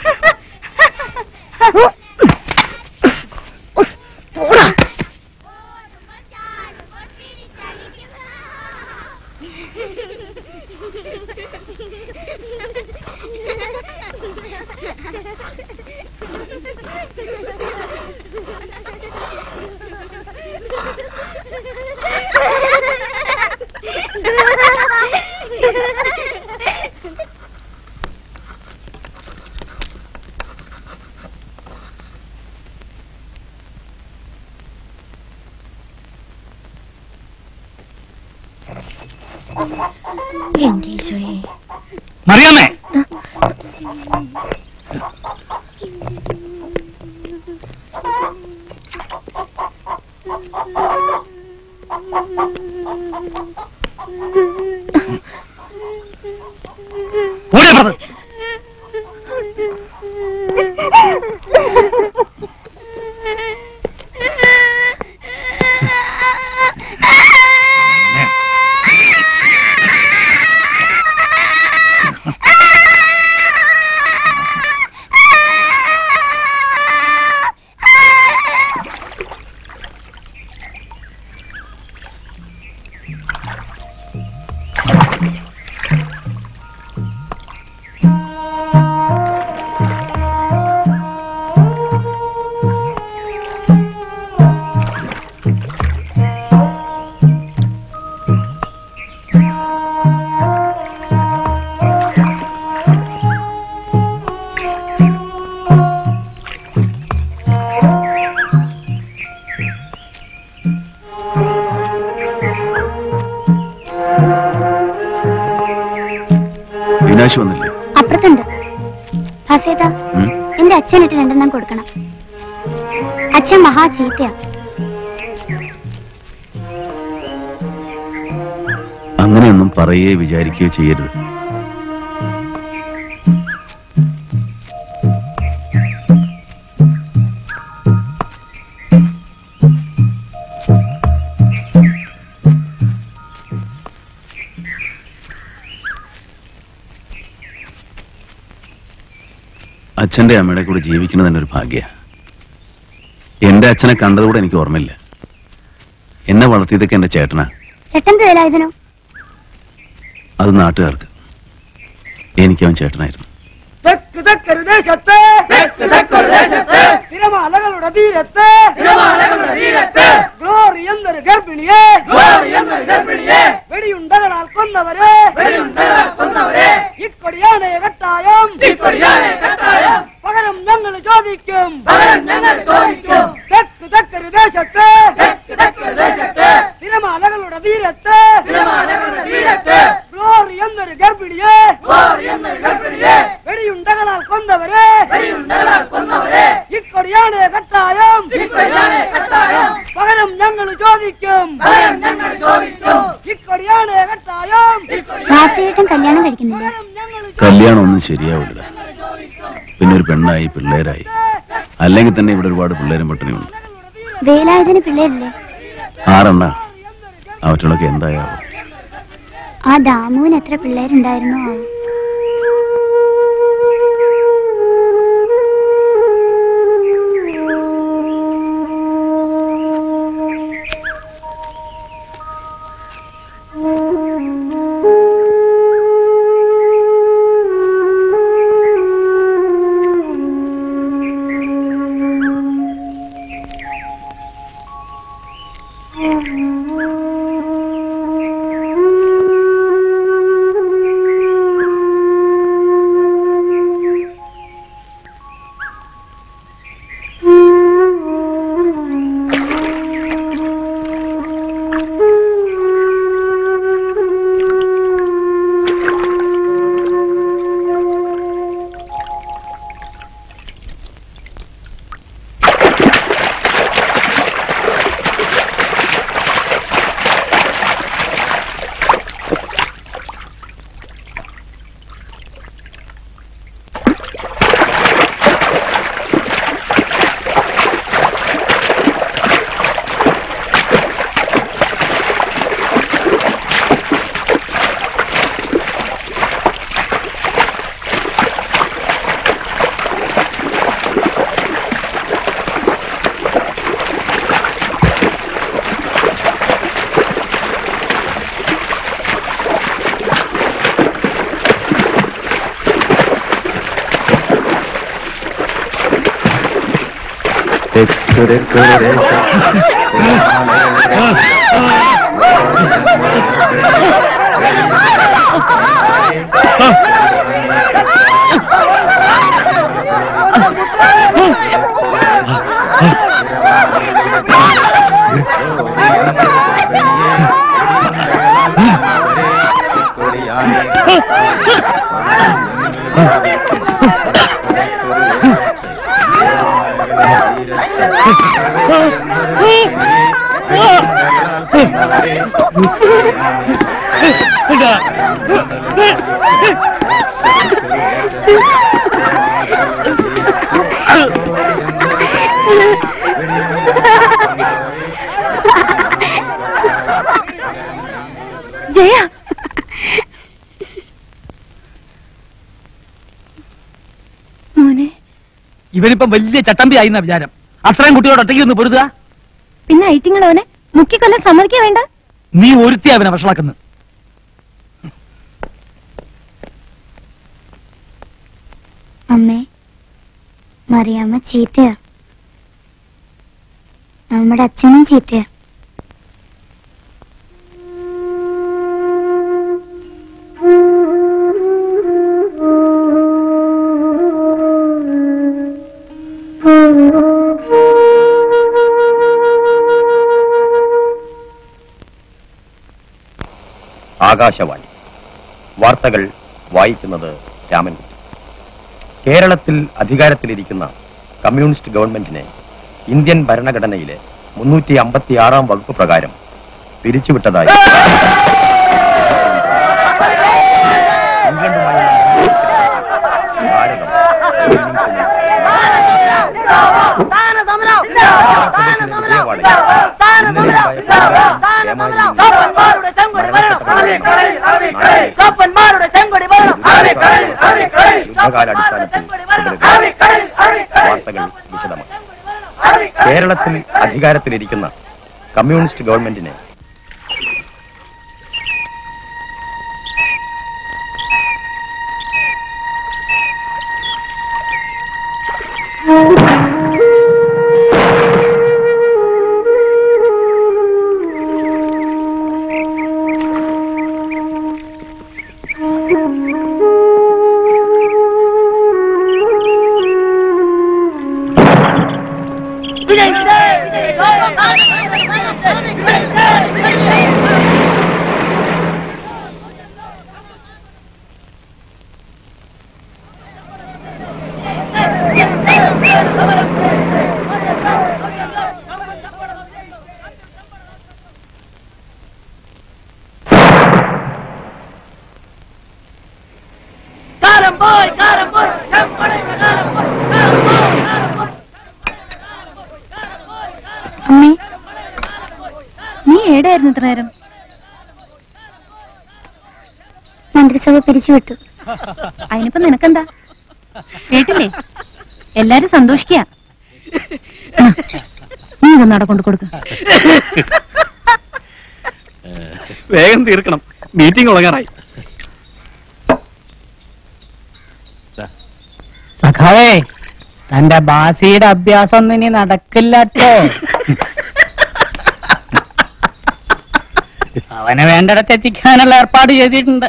എന്റെ ഈശോയെ മറിയാമേ ഓടിയാ പറഞ്ഞത് വിനാശ് വന്നില്ലേ അപ്പുറത്തുണ്ട് ഭാസേട്ടാ ഉം? എന്റെ അച്ഛനിട്ട് രണ്ടെണ്ണം കൊടുക്കണം അച്ഛൻ മഹാ ചീത്തയാ അങ്ങനെയൊന്നും പറയുകയോ വിചാരിക്കുകയോ ചെയ്യരുത് അച്ഛന്റെ അമ്മയുടെ കൂടെ ജീവിക്കുന്നത് തന്നെ ഒരു ഭാഗ്യ എന്റെ അച്ഛനെ കണ്ടതുകൂടെ എനിക്ക് ഓർമ്മയില്ല എന്നെ വളർത്തിയതൊക്കെ എന്റെ ചേട്ടനാ ചേട്ടൻ വേലായുധനോ അത് നാട്ടുകാർക്ക് എനിക്കവൻ ചേട്ടനായിരുന്നു തെക്ക് തെക്കൊരു ദേശത്ത് തെക്ക് തെക്കൊരു ദേശത്ത് തിരമാലകളുടെ തീരത്ത് തിരമാലകളുടെ തീരത്ത് ഗ്ലോറി എന്നൊരു ഗർഭിണിയെ ഗ്ലോറി എന്നൊരു ഗർഭിണിയെ വെടിയുണ്ടകളാൽ കൊന്നവരെ വെടിയുണ്ടകളാൽ കൊന്നവരെ ഇക്കൊടിയാണ് കട്ടായം ഇക്കൊടിയാണ് കട്ടായം പകരം ഞങ്ങൾ ചോദിക്കും പകരം ഞങ്ങൾ ചോദിക്കും തെക്ക് തെക്കൊരു ദേശത്ത് തെക്ക് തെക്കൊരു ദേശത്ത് തിരമാലകളുടെ തീരത്ത് തിരമാലകളുടെ തീരത്ത് ഗ്ലോറി എന്നൊരു ഗർഭിണിയെ ഗ്ലോറി എന്നൊരു ഗർഭിണിയെ വെടിയുണ്ടകളാൽ കൊന്നവരെ വെടിയുണ്ടകളാൽ കൊന്നവരെ ഇക്കൊടിയാണ് കട്ടായം ഇക്കൊടിയാണ് കട്ടായം പകരം ഞങ്ങൾ ചോദിക്കും പകരം ഞങ്ങൾ ചോദിക്കും ഇക്കൊടിയാണ് കട്ടായം ഭാസ്കരേട്ടൻ കല്യാണം കഴിക്കുന്നില്ല കല്യാണം ഒന്നും ശരിയാവില്ല പിന്നെ ഒരു പെണ്ണായി പിള്ളേരായി അല്ലെങ്കിൽ തന്നെ ഇവിടെ ഒരുപാട് പിള്ളേരും പട്ടിണിയുണ്ട് വേലായുധന് പിള്ളേരില്ലേ ആറെണ്ണ അവറ്റകളൊക്കെ എന്തായാവും ആ ദാമുവിന് എത്ര പിള്ളേരുണ്ടായിരുന്നോ ആവോ? ജയ മോനെ ഇവനിപ്പം വലിയ ചട്ടമ്പി ആയി എന്നാ വിചാരം അത്രയും കുട്ടിയോട് ഒറ്റയ്ക്ക് ഒന്ന് പൊരുതുക പിന്നെ ഐറ്റിങ്ങളവനെ മുക്കിക്കൊല്ലാൻ സമ്മതിക്കാൻ വേണ്ട നീ ഒരുത്തി അവനെ വഷളാക്കുന്നു അമ്മേ മറിയാമ്മ ചീത്തയാ നമ്മുടെ അച്ഛനും ചീത്തയാ ആകാശവാണി വാർത്തകൾ വായിക്കുന്നത് രാമൻകുട്ടി കേരളത്തിൽ അധികാരത്തിലിരിക്കുന്ന കമ്മ്യൂണിസ്റ്റ് ഗവൺമെന്റിനെ ഇന്ത്യൻ ഭരണഘടനയിലെ മുന്നൂറ്റി അമ്പത്തി ആറാം വകുപ്പ് പ്രകാരം പിരിച്ചുവിട്ടതായി ഇംഗ്ലണ്ടുമായുള്ള ഭാരതം വാർത്തകൾ വിശദമാണ് കേരളത്തിൽ അധികാരത്തിലിരിക്കുന്ന കമ്മ്യൂണിസ്റ്റ് ഗവൺമെന്റിന് കാലം പോയി കാലം പോയി ചെമ്പട കാലം പോയി അമ്മേ നീ ഏടായിരുന്നു ഇത്ര നേരം മന്ത്രിസഭ പിരിച്ചുവിട്ടു അതിനിപ്പോ നിനക്കെന്താ കേട്ടില്ലേ എല്ലാരും സന്തോഷിക്ക നീ ഇതൊന്നും അവിടെ കൊണ്ട് കൊടുക്ക വേഗം തീർക്കണം മീറ്റിംഗ് തുടങ്ങാറായി സഖാവേ തന്റെ ബാസിയുടെ അഭ്യാസം ഒന്നും ഇനി നടക്കില്ലട്ടോ അവനെ വേണ്ടിടത്ത് എത്തിക്കാനുള്ള ഏർപ്പാട് ചെയ്തിട്ടുണ്ട്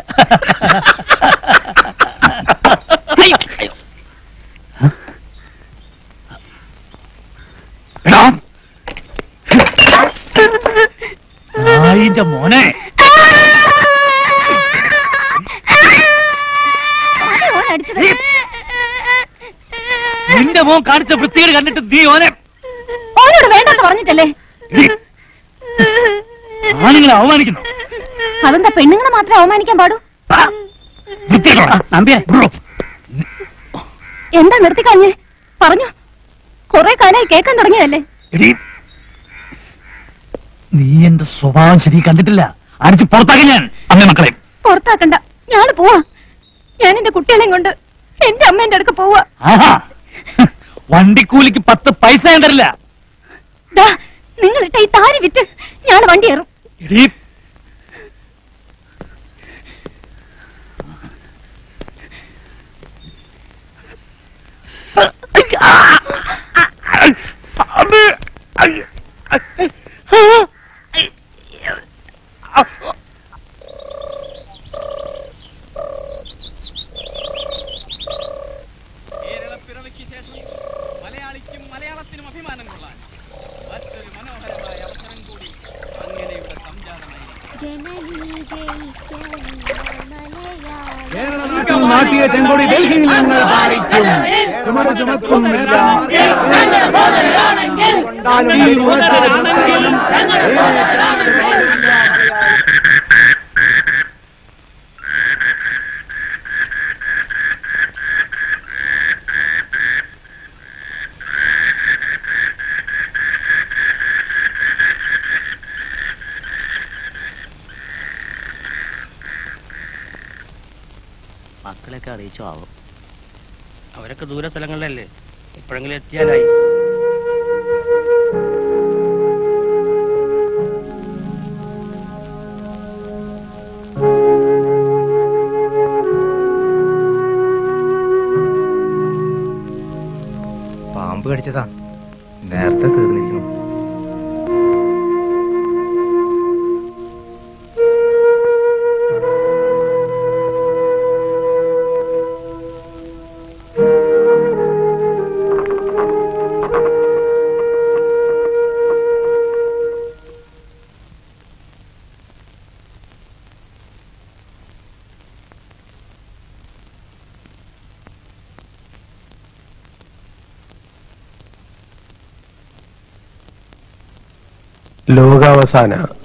നായിന്റെ മോനെ നിന്റെ മോൻ കാണിച്ച വൃത്തികേട് കണ്ടിട്ട് നീ ഓനെ ഓനോട് വേണ്ടെന്ന് പറഞ്ഞിട്ടല്ലേ ആണുങ്ങളെ അവമാനിക്കുന്നു അതെന്താ പെണ്ണുങ്ങളെ മാത്രമേ അവമാനിക്കാൻ പാടൂ നമ്പിയെ എന്താ നിർത്തിക്കഴിഞ്ഞ് പറഞ്ഞു കൊറേ കാലായി കേൾക്കാൻ തുടങ്ങിയതല്ലേ എടീ നീ എന്റെ സ്വഭാവം ശരി കണ്ടിട്ടില്ല അടിച്ച് പുറത്താക്കി ഞാൻ അമ്മ മക്കളെ പുറത്താക്കണ്ട ഞാന് പോവാ ഞാൻ എന്റെ കുട്ടികളെയും കൊണ്ട് എന്റെ അമ്മേന്റെ അടുക്ക് പോവാ ആഹാ വണ്ടിക്കൂലിക്ക് പത്ത് പൈസ ഞാൻ തരില്ല ദാ നിങ്ങൾ ഇട്ട ഈ താരി വിറ്റ് ഞാൻ വണ്ടി കയറും എടീ മലയാളിക്കും മലയാളത്തിനും അഭിമാനം കൊള്ളാൻ മറ്റൊരു മനോഹരമായ അവസരം കൂടി അങ്ങനെയുടെ നാട്ടിയ ചെങ്കൊടി ഡൽഹിയിൽ ഞങ്ങൾ പാലിക്കും ചുമട് ചുമക്കുന്നില്ല ഈ ഉറച്ചൊരു മക്കളെയൊക്കെ അറിയിച്ചോ ആവും അവരൊക്കെ ദൂര സ്ഥലങ്ങളിലല്ലേ എപ്പോഴെങ്കിലും എത്തിയാലായി പാമ്പ് കടിച്ചതാ നേരത്തെ തീർന്നിരിക്കുന്നു ലോകാവസാന